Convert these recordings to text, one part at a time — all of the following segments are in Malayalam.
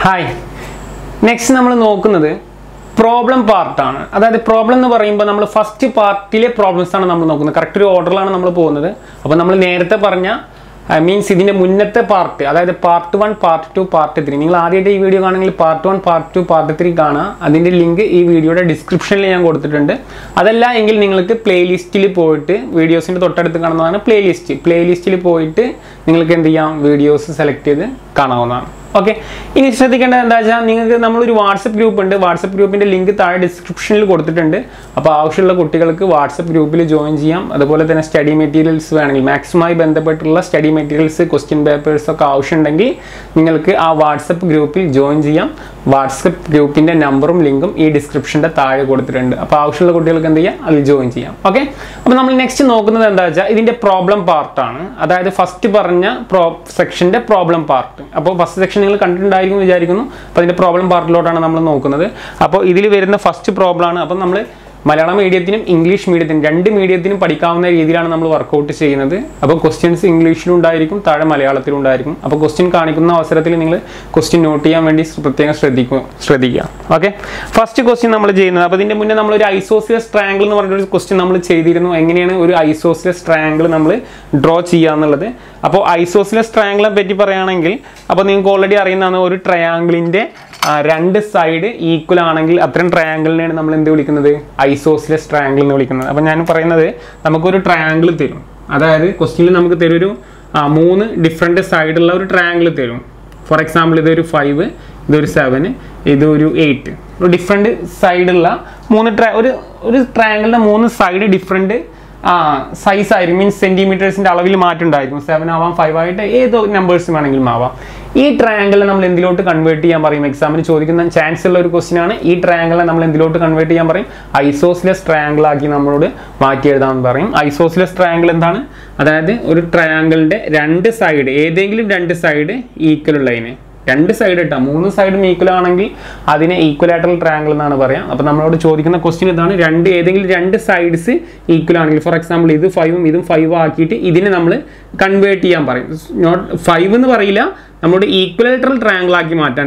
ഹായ് നെക്സ്റ്റ് നമ്മൾ നോക്കുന്നത് പ്രോബ്ലം പാർട്ടാണ് അതായത് പ്രോബ്ലം എന്ന് പറയുമ്പോൾ നമ്മൾ ഫസ്റ്റ് പാർട്ടിലെ പ്രോബ്ലംസ് ആണ് നമ്മൾ നോക്കുന്നത് കറക്റ്റ് ഒരു ഓർഡറിലാണ് നമ്മൾ പോകുന്നത് അപ്പോൾ നമ്മൾ നേരത്തെ പറഞ്ഞ മീൻസ് ഇതിൻ്റെ മുന്നത്തെ പാർട്ട് അതായത് part one part two part three നിങ്ങൾ ആദ്യമായിട്ട് ഈ വീഡിയോ കാണുമെങ്കിൽ part one part two part three കാണുക അതിൻ്റെ ലിങ്ക് ഈ വീഡിയോയുടെ ഡിസ്ക്രിപ്ഷനിൽ ഞാൻ കൊടുത്തിട്ടുണ്ട് അതല്ല എങ്കിൽ നിങ്ങൾക്ക് പ്ലേലിസ്റ്റിൽ പോയിട്ട് വീഡിയോസിൻ്റെ തൊട്ടടുത്ത് കാണുന്നതാണ് പ്ലേലിസ്റ്റ് പ്ലേലിസ്റ്റിൽ പോയിട്ട് നിങ്ങൾക്ക് എന്ത് ചെയ്യാം വീഡിയോസ് സെലക്ട് ചെയ്ത് കാണാവുന്നതാണ് ഓക്കെ ഇനി ശ്രദ്ധിക്കേണ്ടത് എന്താ വെച്ചാൽ നിങ്ങൾക്ക് നമ്മളൊരു വാട്സപ്പ് ഗ്രൂപ്പ് ഉണ്ട് വാട്സപ്പ് ഗ്രൂപ്പിൻ്റെ ലിങ്ക് താഴെ ഡിസ്ക്രിപ്ഷനിൽ കൊടുത്തിട്ടുണ്ട് അപ്പോൾ ആവശ്യമുള്ള കുട്ടികൾക്ക് വാട്സപ്പ് ഗ്രൂപ്പിൽ ജോയിൻ ചെയ്യാം അതുപോലെ തന്നെ സ്റ്റഡി മെറ്റീരിയൽസ് വേണമെങ്കിൽ മാത്സുമായി ബന്ധപ്പെട്ടുള്ള സ്റ്റഡി മെറ്റീരിയൽസ് ക്വസ്റ്റ്യൻ പേപ്പേഴ്സ് ഒക്കെ ആവശ്യമുണ്ടെങ്കിൽ നിങ്ങൾക്ക് ആ വാട്സപ്പ് ഗ്രൂപ്പിൽ ജോയിൻ ചെയ്യാം വാട്സപ്പ് ഗ്രൂപ്പിൻ്റെ നമ്പറും ലിങ്കും ഈ ഡിസ്ക്രിപ്ഷൻ്റെ താഴെ കൊടുത്തിട്ടുണ്ട് അപ്പോൾ ആവശ്യമുള്ള കുട്ടികൾക്ക് എന്ത് ചെയ്യാം അതിൽ ജോയിൻ ചെയ്യാം ഓക്കെ അപ്പോൾ നമ്മൾ നെക്സ്റ്റ് നോക്കുന്നത് എന്താ വെച്ചാൽ ഇതിൻ്റെ പ്രോബ്ലം പാർട്ടാണ് അതായത് ഫസ്റ്റ് പറഞ്ഞ പ്രോ സെക്ഷൻ്റെ പ്രോബ്ലം പാർട്ട് അപ്പോൾ ഫസ്റ്റ് സെക്ഷൻ നിങ്ങൾ കണ്ടിട്ടുണ്ടായിരിക്കും എന്ന് വിചാരിക്കുന്നു അപ്പോൾ അതിൻ്റെ പ്രോബ്ലം പാർട്ടിലോട്ടാണ് നമ്മൾ നോക്കുന്നത് അപ്പോൾ ഇതിൽ വരുന്ന ഫസ്റ്റ് പ്രോബ്ലം ആണ് അപ്പോൾ നമ്മൾ മലയാളം മീഡിയത്തിനും ഇംഗ്ലീഷ് മീഡിയത്തിനും രണ്ട് മീഡിയത്തിനും പഠിക്കാവുന്ന രീതിയിലാണ് നമ്മൾ വർക്കൗട്ട് ചെയ്യുന്നത് അപ്പോൾ ക്വസ്റ്റ്യൻസ് ഇംഗ്ലീഷിലും ഉണ്ടായിരിക്കും താഴെ മലയാളത്തിലും ഉണ്ടായിരിക്കും അപ്പോൾ ക്വസ്റ്റ്യൻ കാണിക്കുന്ന അവസരത്തിൽ നിങ്ങൾ ക്വസ്റ്റ്യൻ നോട്ട് ചെയ്യാൻ വേണ്ടി പ്രത്യേകം ശ്രദ്ധിക്കുക ശ്രദ്ധിക്കുക ഓക്കെ ഫസ്റ്റ് ക്വസ്റ്റ്യൻ നമ്മൾ ചെയ്യുന്നത് അപ്പോൾ ഇതിൻ്റെ മുന്നേ നമ്മൾ ഒരു ഐസോസിയസ് ട്രയാങ്കിൾ എന്ന് പറഞ്ഞൊരു ക്വസ്റ്റ്യൻ നമ്മൾ ചെയ്തിരുന്നു എങ്ങനെയാണ് ഒരു ഐസോസിയസ് ട്രയാങ്കിൾ നമ്മൾ ഡ്രോ ചെയ്യുക എന്നുള്ളത് അപ്പോൾ ഐസോസിയസ് ട്രയാങ്കിളിനെ പറ്റി പറയുകയാണെങ്കിൽ അപ്പോൾ നിങ്ങൾക്ക് ഓൾറെഡി അറിയുന്നതാണ് ഒരു ട്രയാങ്കിളിൻ്റെ രണ്ട് സൈഡ് ഈക്വൽ ആണെങ്കിൽ അത്തരം ട്രയാങ്കിളിനെയാണ് നമ്മൾ എന്ത് വിളിക്കുന്നത് ഐസോസിലസ് ട്രയാങ്കിൾ എന്ന് വിളിക്കുന്നത് അപ്പോൾ ഞാൻ പറയുന്നത് നമുക്കൊരു ട്രയാങ്കിൾ തരും അതായത് ക്വസ്റ്റ്യനിൽ നമുക്ക് തരും ഒരു ആ, മൂന്ന് ഡിഫറെൻറ്റ് സൈഡുള്ള ഒരു ട്രയാങ്കിൾ തരും ഫോർ എക്സാമ്പിൾ ഇതൊരു ഫൈവ് ഇതൊരു സെവൻ ഇതൊരു എയ്റ്റ് ഒരു ഡിഫറെൻറ്റ് സൈഡുള്ള മൂന്ന് ട്ര ഒരു ഒരു ട്രയാങ്കിളിൻ്റെ മൂന്ന് സൈഡ് ഡിഫറെൻറ്റ് ആ സൈസ് ആയിരിക്കും മീൻസ് സെൻറ്റിമീറ്റേഴ്സിൻ്റെ അളവിൽ മാറ്റം ഉണ്ടായിരിക്കും സെവൻ ആവാം ഫൈവ് ആയിട്ട് ഏതോ നമ്പേഴ്സ് വേണമെങ്കിലും ആവാം ഈ ട്രയാങ്കിളിനെ നമ്മൾ എന്തിലോട്ട് കൺവേർട്ട് ചെയ്യാൻ പറയും എക്സാമിന് ചോദിക്കുന്ന ചാൻസ് ഉള്ള ഒരു ക്വസ്റ്റ്യൻ ആണ് ഈ ട്രയാങ്കിളിനെ നമ്മൾ എന്തിലോട്ട് കൺവേർട്ട് ചെയ്യാൻ പറയും ഐസോസിലസ് ട്രയാങ്കിൾ ആക്കി നമ്മളോട് മാറ്റി എഴുതാൻ പറയും ഐസോസിലസ് ട്രയാങ്കിൾ എന്താണ് അതായത് ഒരു ട്രയാങ്കിളിൻ്റെ രണ്ട് സൈഡ് ഏതെങ്കിലും രണ്ട് സൈഡ് ഈക്വൽ ഉള്ളതിന് രണ്ട് സൈഡ് ഇട്ടാ മൂന്ന് സൈഡും ഈക്വൽ ആണെങ്കിൽ അതിനെ ഈക്വലായിട്ടുള്ള ട്രയാങ്കിൾ എന്നാണ് പറയാം അപ്പോൾ നമ്മളോട് ചോദിക്കുന്ന ക്വസ്റ്റ്യൻ ഇതാണ് രണ്ട് ഏതെങ്കിലും രണ്ട് സൈഡ്സ് ഈക്വൽ ആണെങ്കിൽ ഫോർ എക്സാമ്പിൾ ഇത് ഫൈവും ഇതും ഫൈവും ആക്കിയിട്ട് ഇതിനെ നമ്മൾ കൺവേർട്ട് ചെയ്യാൻ പറയും നോട്ട് ഫൈവ് എന്ന് പറയില്ല നമ്മളോട് ഈക്വലായിട്ടുള്ള ട്രയാങ്കിൾ ആക്കി മാറ്റാൻ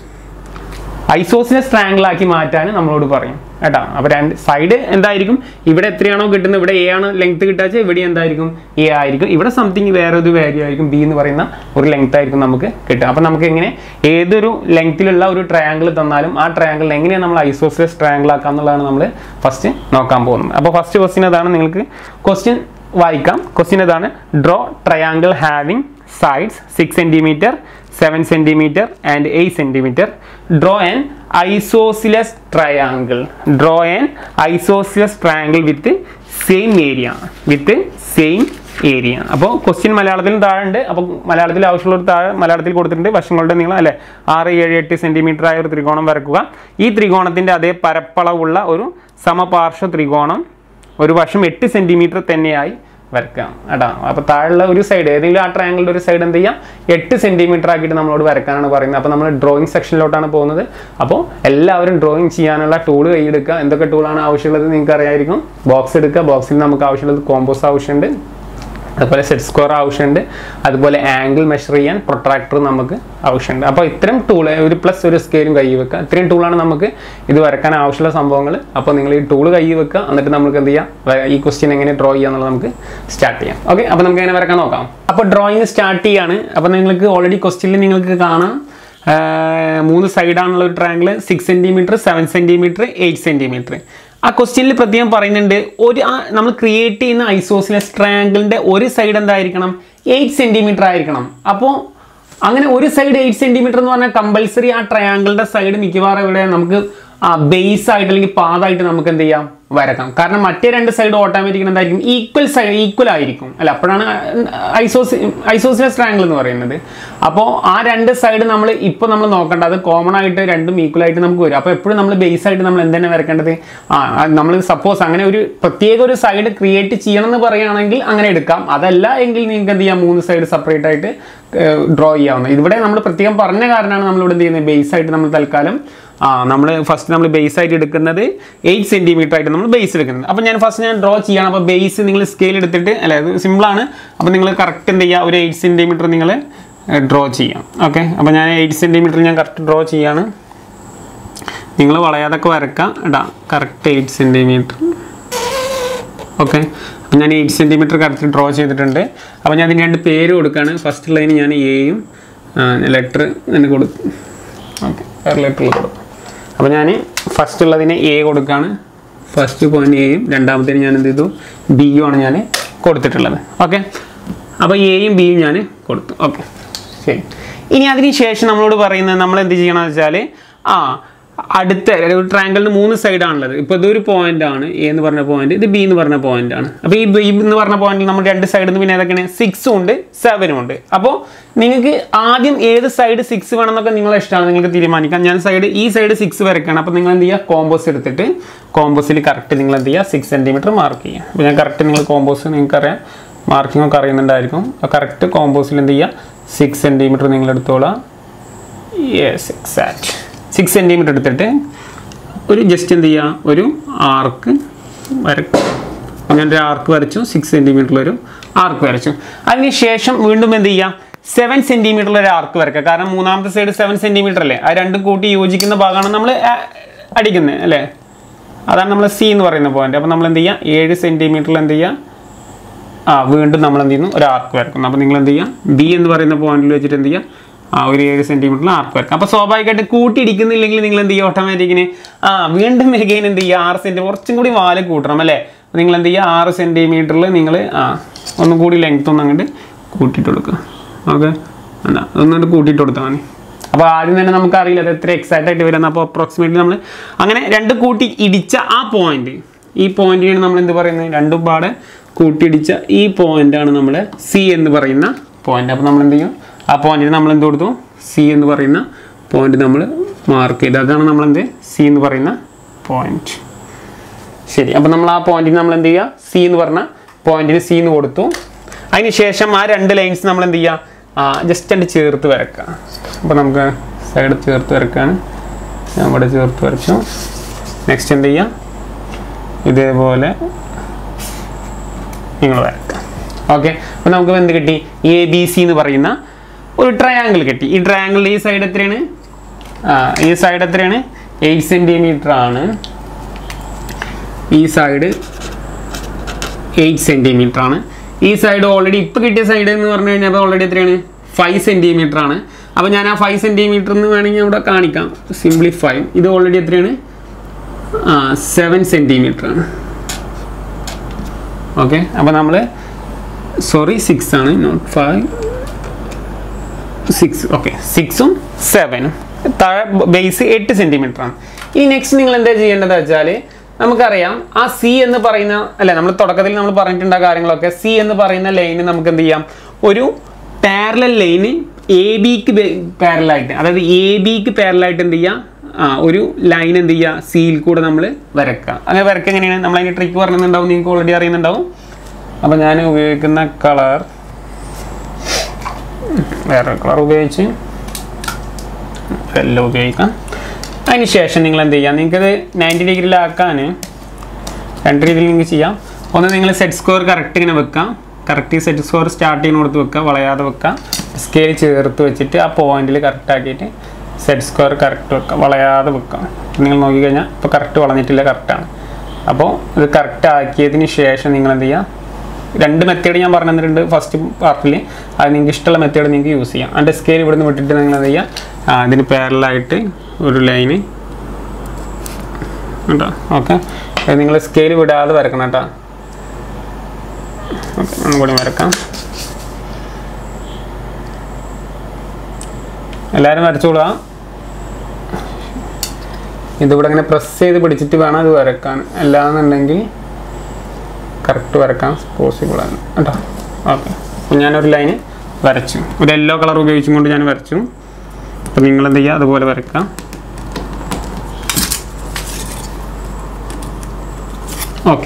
ഐസോസിനസ് ട്രയാങ്കിൾ ആക്കി മാറ്റാൻ നമ്മളോട് പറയും കേട്ടോ അപ്പോൾ രണ്ട് സൈഡ് എന്തായിരിക്കും ഇവിടെ എത്രയാണോ കിട്ടുന്നത് ഇവിടെ എ ആണ് ലെങ്ത് കിട്ടാച്ച ഇവിടെ എന്തായിരിക്കും എ ആയിരിക്കും ഇവിടെ സംതിങ് വേറെ ഒരു വാല്യൂ ആയിരിക്കും ബി എന്ന് പറയുന്ന ഒരു ലെങ്ത് ആയിരിക്കും നമുക്ക് കിട്ടുക അപ്പോൾ നമുക്ക് എങ്ങനെ ഏതൊരു ലെങ്ത്തിലുള്ള ഒരു ട്രയാങ്കിൾ തന്നാലും ആ ട്രയാങ്കിൾ എങ്ങനെയാണ് നമ്മൾ ഐസോസിലസ് ട്രയാങ്കിൾ ആക്കുക എന്നുള്ളതാണ് നമ്മൾ ഫസ്റ്റ് നോക്കാൻ പോകുന്നത് അപ്പോൾ ഫസ്റ്റ് ക്വസ്റ്റ്യൻ അതാണ് നിങ്ങൾക്ക് ക്വസ്റ്റ്യൻ വായിക്കാം ക്വസ്റ്റ്യൻ ഇതാണ് draw triangle having sides 6 centimeter 7 centimeter and 8 centimeter draw an isosceles triangle draw an isosceles triangle with same area with same area അപ്പോൾ ക്വസ്റ്റ്യൻ മലയാളത്തിലും താഴെ ഉണ്ട് അപ്പോൾ മലയാളത്തിൽ ആവശ്യമുള്ള താഴെ മലയാളത്തിൽ കൊടുത്തിട്ടുണ്ട് വശങ്ങളുടെ നീളം അല്ലേ ആറ് ഏഴ് എട്ട് സെൻറ്റിമീറ്റർ ആയ ഒരു ത്രികോണം വരക്കുക ഈ ത്രികോണത്തിൻ്റെ അതേ പരപ്പളവുള്ള ഒരു സമപാർശ്വ ത്രികോണം ഒരു വശം എട്ട് സെൻറ്റിമീറ്റർ തന്നെയായി വരക്കാം കേട്ടോ അപ്പോൾ താഴെയുള്ള ഒരു സൈഡ് ഏതെങ്കിലും ആ ട്രയാങ്കിളിൻ്റെ ഒരു സൈഡ് എന്ത് ചെയ്യാം എട്ട് സെൻറ്റിമീറ്റർ ആക്കിയിട്ട് നമ്മളോട് വരക്കാനാണ് പറയുന്നത് അപ്പോൾ നമ്മൾ ഡ്രോയിങ് സെക്ഷനിലോട്ടാണ് പോകുന്നത് അപ്പോൾ എല്ലാവരും ഡ്രോയിങ് ചെയ്യാനുള്ള ടൂൾ കൈയെടുക്കുക എന്തൊക്കെ ടൂളാണ് ആവശ്യമുള്ളത് നിങ്ങൾക്ക് അറിയായിരിക്കും ബോക്സ് എടുക്കുക ബോക്സിൽ നമുക്ക് ആവശ്യമുള്ളത് കോമ്പോസ് ആവശ്യമുണ്ട് അതുപോലെ സെറ്റ് സ്ക്വയർ ആവശ്യമുണ്ട് അതുപോലെ ആംഗിൾ മെഷർ ചെയ്യാൻ പ്രൊട്രാക്ടർ നമുക്ക് ആവശ്യമുണ്ട് അപ്പോൾ ഇത്തരം ടൂൾ ഒരു പ്ലസ് ഒരു സ്കെയിലും കൈ വെക്കുക ഇത്രയും ടൂളാണ് നമുക്ക് ഇത് വരക്കാൻ ആവശ്യമുള്ള സംഭവങ്ങൾ അപ്പോൾ നിങ്ങൾ ഈ ടൂൾ കൈ വെക്കുക എന്നിട്ട് നമുക്ക് എന്ത് ചെയ്യാം വ- ഈ ക്വസ്റ്റ്യൻ എങ്ങനെ ഡ്രോ ചെയ്യുക എന്നുള്ളത് നമുക്ക് സ്റ്റാർട്ട് ചെയ്യാം ഓക്കെ അപ്പോൾ നമുക്ക് എങ്ങനെ വരക്കാൻ നോക്കാം അപ്പോൾ ഡ്രോയിങ് സ്റ്റാർട്ട് ചെയ്യാണ് അപ്പോൾ നിങ്ങൾക്ക് ഓൾറെഡി ക്വസ്റ്റ്യനിൽ നിങ്ങൾക്ക് കാണാം ആഹ് മൂന്ന് സൈഡാണുള്ള ഒരു triangle six centimetre seven centimetre eight centimetre ആ ക്വസ്റ്റ്യനിൽ പ്രത്യേകം പറയുന്നുണ്ട് ഒരു ആ നമ്മൾ ക്രിയേറ്റ് ചെയ്യുന്ന ഐസോസിലസ് ട്രയാങ്കിളിൻ്റെ ഒരു സൈഡ് എന്തായിരിക്കണം എയ്റ്റ് സെൻറ്റിമീറ്റർ ആയിരിക്കണം അപ്പോൾ അങ്ങനെ ഒരു സൈഡ് എയ്റ്റ് സെൻറ്റിമീറ്റർ എന്ന് പറഞ്ഞാൽ കമ്പൽസറി ആ ട്രയാങ്കിളിൻ്റെ സൈഡ് മിക്കവാറും ഇവിടെ നമുക്ക് ആ ബേസ് ആയിട്ട് അല്ലെങ്കിൽ പാതായിട്ട് നമുക്ക് എന്ത് ചെയ്യാം വരക്കാം കാരണം മറ്റേ രണ്ട് സൈഡ് ഓട്ടോമാറ്റിക് എന്തായിരിക്കും ഈക്വൽ സൈഡ് ഈക്വൽ ആയിരിക്കും അല്ല അപ്പോഴാണ് ഐസോസി ഐസോസിലസ് ട്രയാങ്കിൾ എന്ന് പറയുന്നത് അപ്പോൾ ആ രണ്ട് സൈഡ് നമ്മൾ ഇപ്പോൾ നമ്മൾ നോക്കേണ്ട അത് കോമൺ ആയിട്ട് രണ്ടും ഈക്വൽ ആയിട്ട് നമുക്ക് വരും അപ്പോൾ എപ്പോഴും നമ്മൾ ബേസ് ആയിട്ട് നമ്മൾ എന്താണ് വരക്കേണ്ടത് ആ നമ്മൾ സപ്പോസ് അങ്ങനെ ഒരു പ്രത്യേക ഒരു സൈഡ് ക്രിയേറ്റ് ചെയ്യണം എന്ന് പറയുകയാണെങ്കിൽ അങ്ങനെ എടുക്കാം അതല്ല എങ്കിൽ നിങ്ങൾക്ക് എന്ത് ചെയ്യാം മൂന്ന് സൈഡ് സെപ്പറേറ്റ് ആയിട്ട് ഡ്രോ ചെയ്യാവുന്നത് ഇവിടെ നമ്മൾ പ്രത്യേകം പറഞ്ഞ കാരണമാണ് നമ്മളിവിടെ എന്ത് ചെയ്യുന്നത് ബേസ് ആയിട്ട് നമ്മൾ തൽക്കാലം ആ നമ്മൾ ഫസ്റ്റ് നമ്മൾ ബേസ് ആയിട്ട് എടുക്കുന്നത് എയ്റ്റ് സെൻറ്റിമീറ്റർ ആയിട്ട് നമ്മൾ ബേസ് എടുക്കുന്നത് അപ്പോൾ ഞാൻ ഫസ്റ്റ് ഞാൻ ഡ്രോ ചെയ്യണം അപ്പോൾ ബേസ് നിങ്ങൾ സ്കെയിൽ എടുത്തിട്ട് അല്ല അത് സിമ്പിളാണ് അപ്പോൾ നിങ്ങൾ കറക്റ്റ് എന്ത് ചെയ്യുക ഒരു എയ്റ്റ് സെൻറ്റിമീറ്റർ നിങ്ങൾ ഡ്രോ ചെയ്യാം ഓക്കെ അപ്പോൾ ഞാൻ എയ്റ്റ് സെൻറ്റിമീറ്റർ ഞാൻ കറക്റ്റ് ഡ്രോ ചെയ്യാണ് നിങ്ങൾ വളയാതൊക്കെ വരക്കാം ഇടാം കറക്റ്റ് എയ്റ്റ് സെൻറ്റിമീറ്റർ ഓക്കെ അപ്പോൾ ഞാൻ എയ്റ്റ് സെൻറ്റിമീറ്റർ കറക്റ്റ് ഡ്രോ ചെയ്തിട്ടുണ്ട് അപ്പോൾ ഞാൻ അതിന് രണ്ട് പേര് കൊടുക്കുകയാണ് ഫസ്റ്റ് ലൈന് ഞാൻ എയും ലെറ്റർ തന്നെ കൊടുക്കും ഓക്കെ വേറെ ലെറ്ററിൽ കൊടുക്കും അപ്പോൾ ഞാൻ ഫസ്റ്റ് ഉള്ളതിന് എ കൊടുക്കുകയാണ് ഫസ്റ്റ് പോയിന്റ് എയും രണ്ടാമത്തേന് ഞാൻ എന്ത് ചെയ്തു ബിയും ആണ് ഞാൻ കൊടുത്തിട്ടുള്ളത് ഓക്കെ അപ്പോൾ എയും ബിയും ഞാൻ കൊടുത്തു ഓക്കെ ശരി ഇനി അതിന് ശേഷം നമ്മളോട് പറയുന്നത് നമ്മൾ എന്ത് ചെയ്യണമെന്ന് വെച്ചാൽ ആ അടുത്ത ഒരു ട്രാങ്കിളിന് മൂന്ന് സൈഡാണുള്ളത് ഇപ്പോൾ ഇതൊരു പോയിന്റ് ആണ് എ എന്ന് പറഞ്ഞ പോയിന്റ് ഇത് ബി എന്ന് പറഞ്ഞ പോയിന്റ് ആണ് അപ്പോൾ ഈ ബി എന്ന് പറഞ്ഞ പോയിന്റിൽ നമ്മൾ രണ്ട് സൈഡിൽ നിന്ന് പിന്നെ ഏതൊക്കെയാണ് സിക്സും ഉണ്ട് സെവനും ഉണ്ട് അപ്പോൾ നിങ്ങൾക്ക് ആദ്യം ഏത് സൈഡ് സിക്സ് വേണമെന്നൊക്കെ നിങ്ങളെ ഇഷ്ടമാണ് നിങ്ങൾക്ക് തീരുമാനിക്കാം ഞാൻ സൈഡ് ഈ സൈഡ് സിക്സ് വരയ്ക്കാണ് അപ്പോൾ നിങ്ങൾ എന്ത് ചെയ്യുക കോമ്പോസ് എടുത്തിട്ട് കോമ്പോസിൽ കറക്റ്റ് നിങ്ങൾ എന്ത് ചെയ്യുക സിക്സ് സെൻറ്റിമീറ്റർ മാർക്ക് ചെയ്യുക അപ്പോൾ ഞാൻ കറക്റ്റ് നിങ്ങൾ കോമ്പോസ് നിങ്ങൾക്കറിയാം മാർക്കിംഗ് ഒക്കെ അറിയുന്നുണ്ടായിരിക്കും കറക്റ്റ് കോമ്പോസിൽ എന്ത് ചെയ്യുക സിക്സ് സെൻറ്റിമീറ്റർ നിങ്ങൾ എടുത്തോളാം യെസ് എക്സാക്ട് സിക്സ് സെൻറ്റിമീറ്റർ എടുത്തിട്ട് ഒരു ജസ്റ്റ് എന്ത് ചെയ്യുക ഒരു ആർക്ക് വരക്കും അങ്ങനെ ഒരു ആർക്ക് വരച്ചു സിക്സ് സെൻറ്റിമീറ്ററിലൊരു ആർക്ക് വരച്ചു അതിന് ശേഷം വീണ്ടും എന്ത് ചെയ്യുക സെവൻ സെൻറ്റിമീറ്ററിൽ ഒരു ആർക്ക് വരക്കുക കാരണം മൂന്നാമത്തെ സൈഡ് സെവൻ സെൻറ്റിമീറ്റർ അല്ലേ ആ രണ്ടും കൂട്ടി യോജിക്കുന്ന ഭാഗമാണ് നമ്മൾ അടിക്കുന്നത് അല്ലേ അതാണ് നമ്മൾ സി എന്ന് പറയുന്ന പോയിന്റ് അപ്പോൾ നമ്മൾ എന്ത് ചെയ്യുക ഏഴ് സെൻറ്റിമീറ്ററിൽ എന്ത് ചെയ്യുക ആ വീണ്ടും നമ്മൾ എന്ത് ചെയ്യുന്നു ഒരു ആർക്ക് വരക്കുന്നു അപ്പോൾ നിങ്ങൾ എന്ത് ചെയ്യുക ബി എന്ന് പറയുന്ന പോയിന്റിൽ വെച്ചിട്ട് എന്ത് ചെയ്യുക ആ ഒരു ഏഴ് സെൻറ്റിമീറ്ററിൽ ആർക്ക് വരക്കാം അപ്പോൾ സ്വാഭാവികമായിട്ട് കൂട്ടിയിടിക്കുന്നില്ലെങ്കിൽ നിങ്ങൾ എന്ത് ചെയ്യുക ഓട്ടോമാറ്റിക്കിന് ആ വീണ്ടും എഗെയിൻ എന്ത് ചെയ്യുക ആറ് സെൻറ്റി കുറച്ചും കൂടി വാല് കൂട്ടണം അല്ലേ അപ്പോൾ നിങ്ങൾ എന്ത് ചെയ്യുക ആറ് സെൻറ്റിമീറ്ററിൽ നിങ്ങൾ ആ ഒന്നും കൂടി ലെങ്ത് ഒന്ന് അങ്ങോട്ട് കൂട്ടിയിട്ട് കൊടുക്കുക ഓക്കെ എന്താ ഒന്നുകൊണ്ട് കൂട്ടിയിട്ട് കൊടുത്താൽ മതി അപ്പോൾ ആദ്യം തന്നെ നമുക്ക് അറിയില്ല അത് എത്ര എക്സാക്റ്റ് ആയിട്ട് വരുന്നത് അപ്പോൾ അപ്രോക്സിമേറ്റ്ലി നമ്മൾ അങ്ങനെ രണ്ട് കൂട്ടി ഇടിച്ച ആ പോയിന്റ് ഈ പോയിന്റിനാണ് നമ്മൾ എന്ത് പറയുന്നത് രണ്ടും പാടെ കൂട്ടിയിടിച്ച ഈ പോയിന്റാണ് നമ്മുടെ സി എന്ന് പറയുന്ന പോയിന്റ് അപ്പോൾ നമ്മൾ എന്ത് ചെയ്യും ആ പോയിന്റിന് നമ്മൾ എന്ത് കൊടുത്തു സി എന്ന് പറയുന്ന പോയിന്റ് നമ്മൾ മാർക്ക് ചെയ്ത് അതാണ് നമ്മൾ എന്ത് സി എന്ന് പറയുന്ന പോയിന്റ് ശരി അപ്പോൾ നമ്മൾ ആ പോയിന്റിന് നമ്മൾ എന്ത് ചെയ്യുക സി എന്ന് പറഞ്ഞ പോയിന്റിന് സി എന്ന് കൊടുത്തു അതിന് ശേഷം ആ രണ്ട് ലൈൻസ് നമ്മൾ എന്ത് ചെയ്യുക ആ ജസ്റ്റ് രണ്ട് ചേർത്ത് വരക്കുക അപ്പോൾ നമുക്ക് സൈഡ് ചേർത്ത് വരക്കുകയാണ് ഞാൻ ഇവിടെ ചേർത്ത് വരച്ചു നെക്സ്റ്റ് എന്ത് ചെയ്യുക ഇതേപോലെ നിങ്ങൾ വരക്കുക ഓക്കെ അപ്പോൾ നമുക്ക് എന്ത് കിട്ടി എ ബി സി എന്ന് പറയുന്ന ഒരു ട്രയാങ്കിൾ കിട്ടി ഈ ട്രയാങ്കിളിൽ ഈ സൈഡ് എത്രയാണ് ആ ഈ സൈഡ് എത്രയാണ് എയ്റ്റ് സെൻറ്റിമീറ്റർ ആണ് ഈ സൈഡ് എയ്റ്റ് സെൻറ്റിമീറ്റർ ആണ് ഈ സൈഡ് ഓൾറെഡി ഇപ്പോൾ കിട്ടിയ സൈഡ് എന്ന് പറഞ്ഞു കഴിഞ്ഞാൽ ഓൾറെഡി എത്രയാണ് ഫൈവ് സെൻറ്റിമീറ്റർ ആണ് അപ്പോൾ ഞാൻ ആ ഫൈവ് സെൻറ്റിമീറ്റർ എന്ന് വേണമെങ്കിൽ ഇവിടെ കാണിക്കാം സിംപ്ലിഫൈ ഇത് ഓൾറെഡി എത്രയാണ് ആ സെവൻ സെൻറ്റിമീറ്റർ ആണ് ഓക്കെ അപ്പോൾ നമ്മൾ സോറി സിക്സ് ആണ് നോട്ട് ഫൈവ് സിക്സ് ഓക്കെ സിക്സും സെവനും താഴെ ബേസ് എട്ട് സെൻറ്റിമീറ്റർ ആണ് ഇനി നെക്സ്റ്റ് നിങ്ങൾ എന്താ ചെയ്യേണ്ടത് വെച്ചാൽ നമുക്കറിയാം ആ സി എന്ന് പറയുന്ന അല്ലെ നമ്മൾ തുടക്കത്തിൽ നമ്മൾ പറഞ്ഞിട്ടുണ്ട് ആ കാര്യങ്ങളൊക്കെ സി എന്ന് പറയുന്ന ലൈന് നമുക്ക് എന്ത് ചെയ്യാം ഒരു പാരലൽ ലൈന് എ ബിക്ക് പാരലായിട്ട് അതായത് എ ബിക്ക് പാരലായിട്ട് എന്ത് ചെയ്യാം ആ ഒരു ലൈൻ എന്ത് ചെയ്യുക സിയിൽ കൂടെ നമ്മൾ വരക്കുക അങ്ങനെ വരക്കുക എങ്ങനെയാണ് നമ്മൾ അതിൻ്റെ ട്രിക്ക് പറയുന്നുണ്ടാവും നിങ്ങൾക്ക് ഓൾറെഡി അറിയുന്നുണ്ടാവും അപ്പോൾ ഞാൻ ഉപയോഗിക്കുന്ന കളർ വേറെ കളർ ഉപയോഗിച്ച് എല്ലാം ഉപയോഗിക്കാം അതിന് ശേഷം നിങ്ങൾ എന്ത് ചെയ്യുക നിങ്ങൾക്കത് നയൻറ്റി ഡിഗ്രിയിലാക്കാൻ രണ്ട് രീതിയിൽ നിങ്ങൾക്ക് ചെയ്യാം ഒന്ന് നിങ്ങൾ സെറ്റ് സ്കോർ കറക്റ്റ് ഇങ്ങനെ വെക്കാം കറക്റ്റ് സെറ്റ് സ്കോർ സ്റ്റാർട്ട് ചെയ്യുന്ന കൊടുത്ത് വെക്കുക വളയാതെ വെക്കുക സ്കെയിൽ ചേർത്ത് വെച്ചിട്ട് ആ പോയിന്റിൽ കറക്റ്റ് ആക്കിയിട്ട് സെറ്റ് സ്കോർ കറക്റ്റ് വെക്കുക വളയാതെ വെക്കുക നിങ്ങൾ നോക്കിക്കഴിഞ്ഞാൽ ഇപ്പോൾ കറക്റ്റ് വളഞ്ഞിട്ടില്ല കറക്റ്റാണ് അപ്പോൾ ഇത് കറക്റ്റ് ആക്കിയതിന് ശേഷം നിങ്ങൾ എന്ത് ചെയ്യുക രണ്ട് മെത്തേഡ് ഞാൻ പറഞ്ഞു തന്നിട്ടുണ്ട് ഫസ്റ്റ് പാർട്ടിൽ അത് നിങ്ങൾക്ക് ഇഷ്ടമുള്ള മെത്തേഡ് നിങ്ങൾക്ക് യൂസ് ചെയ്യാം അതിൻ്റെ സ്കെയിൽ ഇവിടെ നിന്ന് വിട്ടിട്ട് നിങ്ങൾ എന്ത് ചെയ്യുക ആ, ഇതിന് പാരലായിട്ട് ഒരു ലൈന് കേട്ടോ ഓക്കെ നിങ്ങൾ സ്കെയിൽ വിടാതെ വരക്കണം കേട്ടോ ഓക്കെ ഒന്നും കൂടി വരക്കാം എല്ലാവരും വരച്ചോളുക ഇതിവിടെ ഇങ്ങനെ പ്രസ് ചെയ്ത് പിടിച്ചിട്ട് വേണം അത് വരക്കാൻ അല്ലാന്നുണ്ടെങ്കിൽ കറക്റ്റ് വരക്കാൻ പോസിബിൾ ആണ് കേട്ടോ ഓക്കെ അപ്പോൾ ഞാനൊരു ലൈന് വരച്ചു ഒരു യെല്ലോ കളർ ഉപയോഗിച്ചും കൊണ്ട് ഞാൻ വരച്ചു അപ്പോൾ നിങ്ങൾ എന്ത് ചെയ്യുക അതുപോലെ വരക്കാം ഓക്കെ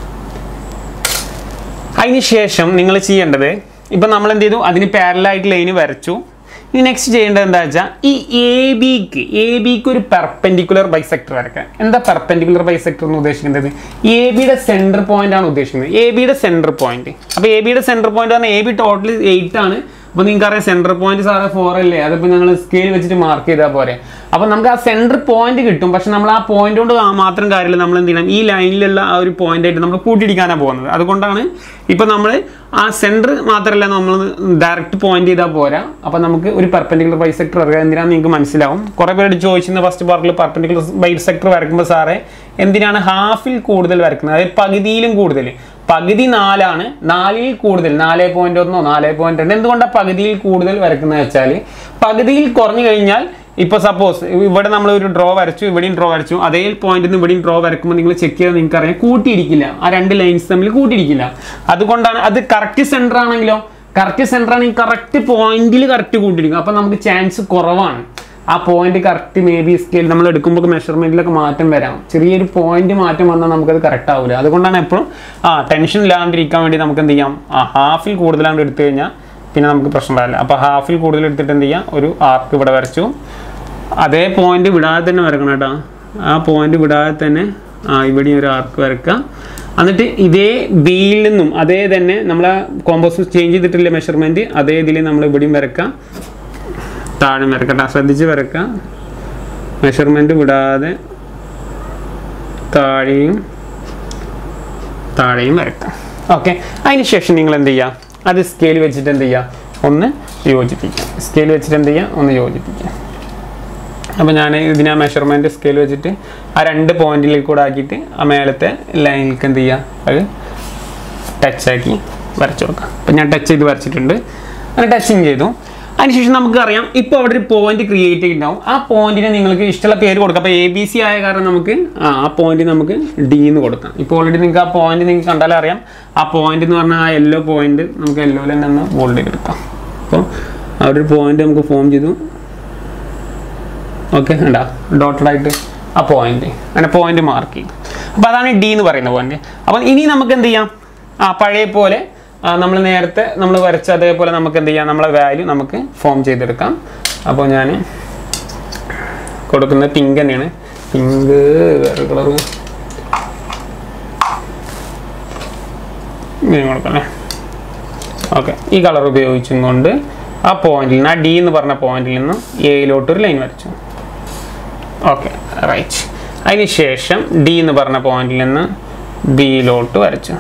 അതിന് ശേഷം നിങ്ങൾ ചെയ്യേണ്ടത് ഇപ്പം നമ്മൾ എന്ത് ചെയ്തു അതിന് പാരലായിട്ട് ലൈന് വരച്ചു ഇനി നെക്സ്റ്റ് ചെയ്യേണ്ടത് എന്താ വെച്ചാൽ ഈ എ ബിക്ക് എ ബിക്ക് ഒരു പെർപെൻഡിക്കുലർ ബൈസെക്ടർ വരയ്ക്കാൻ എന്താ പെർപെൻഡിക്കുലർ ബൈസെക്ടർ എന്ന് ഉദ്ദേശിക്കുന്നത് എ ബിയുടെ സെൻറ്റർ പോയിന്റ് ആണ് ഉദ്ദേശിക്കുന്നത് എ ബിയുടെ സെൻറ്റർ പോയിന്റ് അപ്പോൾ എ ബിയുടെ സെൻറ്റർ പോയിന്റ് പറഞ്ഞാൽ എ ബി ടോട്ടൽ എയ്റ്റ് ആണ് അപ്പോൾ നിങ്ങൾക്ക് അറിയാം സെൻറ്റർ പോയിന്റ് സാറേ ഫോർ അല്ലേ അതിപ്പോൾ ഞങ്ങൾ സ്കെയിൽ വെച്ചിട്ട് മാർക്ക് ചെയ്താൽ പോരെ അപ്പോൾ നമുക്ക് ആ സെൻറ്റർ പോയിന്റ് കിട്ടും പക്ഷെ നമ്മൾ ആ പോയിന്റ് കൊണ്ട് ആ മാത്രം കാര്യമില്ല നമ്മൾ എന്ത് ചെയ്യണം ഈ ലൈനിലുള്ള ആ ഒരു പോയിന്റ് ആയിട്ട് നമ്മൾ കൂട്ടിയിടിക്കാനാണ് പോകുന്നത് അതുകൊണ്ടാണ് ഇപ്പോൾ നമ്മൾ ആ സെൻറ്റർ മാത്രമല്ല നമ്മൾ ഡയറക്റ്റ് പോയിന്റ് ചെയ്താൽ പോരാ അപ്പോൾ നമുക്ക് ഒരു പെർപെൻഡിക്കുലർ ബൈസെക്ടർ വരയ്ക്കുക എന്തിനാന്ന് നിങ്ങൾക്ക് മനസ്സിലാവും കുറേ പേര് ചോദിച്ചിരുന്ന ഫസ്റ്റ് പാർട്ടിൽ പെർപെൻഡിക്കുലർ ബൈസെക്ടർ വരയ്ക്കുമ്പോൾ സാറേ എന്തിനാണ് ഹാഫിൽ കൂടുതൽ വരയ്ക്കുന്നത് അതായത് പകുതിയിലും കൂടുതൽ പകുതി നാലാണ് നാലിൽ കൂടുതൽ നാല് പോയിന്റ് ഒന്നോ നാല് പോയിന്റ് രണ്ട് എന്തുകൊണ്ടാണ് പകുതിയിൽ കൂടുതൽ വരയ്ക്കുന്നത് വെച്ചാൽ പകുതിയിൽ കുറഞ്ഞു കഴിഞ്ഞാൽ ഇപ്പോൾ സപ്പോസ് ഇവിടെ നമ്മൾ ഒരു ഡ്രോ വരച്ചു ഇവിടെയും ഡ്രോ വരച്ചു അതേ പോയിന്റിൽ നിന്ന് ഇവിടെയും ഡ്രോ വരക്കുമ്പോൾ നിങ്ങൾ ചെക്ക് ചെയ്താൽ നിങ്ങൾക്ക് അറിയാം കൂട്ടിയിടിക്കില്ല ആ രണ്ട് ലൈൻസ് തമ്മിൽ കൂട്ടിയിടിക്കില്ല അതുകൊണ്ടാണ് അത് കറക്റ്റ് സെൻറ്റർ ആണെങ്കിലോ കറക്റ്റ് സെൻറ്റർ ആണെങ്കിൽ കറക്റ്റ് പോയിന്റിൽ കറക്റ്റ് കൂട്ടിയിടിക്കും അപ്പോൾ നമുക്ക് ചാൻസ് കുറവാണ് ആ point correct may be scale നമ്മൾ എടുക്കുമ്പോൾ മെഷർമെന്റിലൊക്കെ മാറ്റം വരാം ചെറിയൊരു പോയിന്റ് മാറ്റം വന്നാൽ നമുക്കത് കറക്റ്റ് ആവില്ല അതുകൊണ്ടാണ് എപ്പോഴും ആ ടെൻഷൻ ഇല്ലാണ്ടിരിക്കാൻ വേണ്ടി നമുക്ക് എന്ത് ചെയ്യാം ആ ഹാഫിൽ കൂടുതലാണ്ട് എടുത്തു കഴിഞ്ഞാൽ പിന്നെ നമുക്ക് പ്രശ്നം ഉണ്ടാവില്ല അപ്പോൾ ഹാഫിൽ കൂടുതൽ എടുത്തിട്ട് എന്ത് ചെയ്യാം ഒരു ആർക്ക് ഇവിടെ വരച്ചു അതേ പോയിന്റ് വിടാതെ തന്നെ വരക്കണം കേട്ടോ ആ പോയിന്റ് വിടാതെ തന്നെ ആ ഇവിടെയും ഒരു ആർക്ക് വരക്കുക എന്നിട്ട് ഇതേ ബിയിൽ നിന്നും അതേ തന്നെ നമ്മൾ ആ കോമ്പോസ് ചേഞ്ച് ചെയ്തിട്ടില്ല മെഷർമെൻറ്റ് അതേ ഇതിൽ നമ്മൾ ഇവിടെയും വരക്കുക താഴെ വരക്കട്ടെ ശ്രദ്ധിച്ച് വരക്കുക മെഷർമെൻറ്റ് വിടാതെ താഴെയും താഴെയും വരക്കാം ഓക്കെ അതിന് ശേഷം നിങ്ങൾ എന്ത് ചെയ്യുക അത് സ്കെയിൽ വെച്ചിട്ട് എന്ത് ചെയ്യുക ഒന്ന് യോജിപ്പിക്കുക സ്കെയിൽ വെച്ചിട്ട് എന്ത് ചെയ്യുക ഒന്ന് യോജിപ്പിക്കുക അപ്പോൾ ഞാൻ ഇതിനെ മെഷർമെൻറ്റ് സ്കെയിൽ വെച്ചിട്ട് ആ രണ്ട് പോയിന്റിൽ കൂടെ ആക്കിയിട്ട് ആ മേലത്തെ ലൈനിലേക്ക് എന്ത് ചെയ്യുക അത് ടച്ചാക്കി വരച്ചു കൊടുക്കാം അപ്പം ഞാൻ ടച്ച് ചെയ്ത് വരച്ചിട്ടുണ്ട് അങ്ങനെ ടച്ചിങ് ചെയ്തു അതിനുശേഷം നമുക്ക് അറിയാം ഇപ്പോൾ അവിടെ ഒരു പോയിന്റ് ക്രിയേറ്റ് ചെയ്തിട്ടുണ്ടാവും ആ പോയിന്റിന് നിങ്ങൾക്ക് ഇഷ്ടമുള്ള പേര് കൊടുക്കാം അപ്പോൾ എ ബി സി ആയ കാരണം നമുക്ക് ആ ആ പോയിന്റ് നമുക്ക് ഡി എന്ന് കൊടുക്കാം ഇപ്പോൾ ഓൾറെഡി നിങ്ങൾക്ക് ആ പോയിന്റ് നിങ്ങൾക്ക് കണ്ടാലേ അറിയാം ആ പോയിന്റ് എന്ന് പറഞ്ഞാൽ ആ യെല്ലോ പോയിന്റ് നമുക്ക് യെല്ലോയിൽ തന്നെ ഒന്ന് ബോൾഡ് ചെയ്തെടുക്കാം അപ്പോൾ അവിടെ ഒരു പോയിന്റ് നമുക്ക് ഫോം ചെയ്തു ഓക്കെ ഉണ്ടാ ഡോട്ടഡ് ആയിട്ട് ആ പോയിന്റ് അങ്ങനെ പോയിന്റ് മാർക്ക് ചെയ്യും അപ്പോൾ അതാണ് ഡി എന്ന് പറയുന്ന പോയിന്റ് അപ്പോൾ ഇനി നമുക്ക് എന്ത് ചെയ്യാം ആ പഴയ പോലെ നമ്മൾ നേരത്തെ നമ്മൾ വരച്ച അതേപോലെ നമുക്ക് എന്ത് ചെയ്യാം നമ്മളെ വാല്യൂ നമുക്ക് ഫോം ചെയ്തെടുക്കാം അപ്പോൾ ഞാൻ കൊടുക്കുന്നത് പിങ്ക് തന്നെയാണ് പിങ്ക് വേറെ കളർ ഇങ്ങനെ കൊടുക്കാം അല്ലേ ഓക്കെ ഈ കളർ ഉപയോഗിച്ചും കൊണ്ട് ആ പോയിന്റിൽ നിന്ന് ആ ഡി എന്ന് പറഞ്ഞ പോയിന്റിൽ നിന്ന് എയിലോട്ട് ഒരു ലൈൻ വരച്ചു ഓക്കെ റൈറ്റ് അതിന് ശേഷം ഡി എന്ന് പറഞ്ഞ പോയിന്റിൽ നിന്ന് ബിയിലോട്ട് വരച്ചു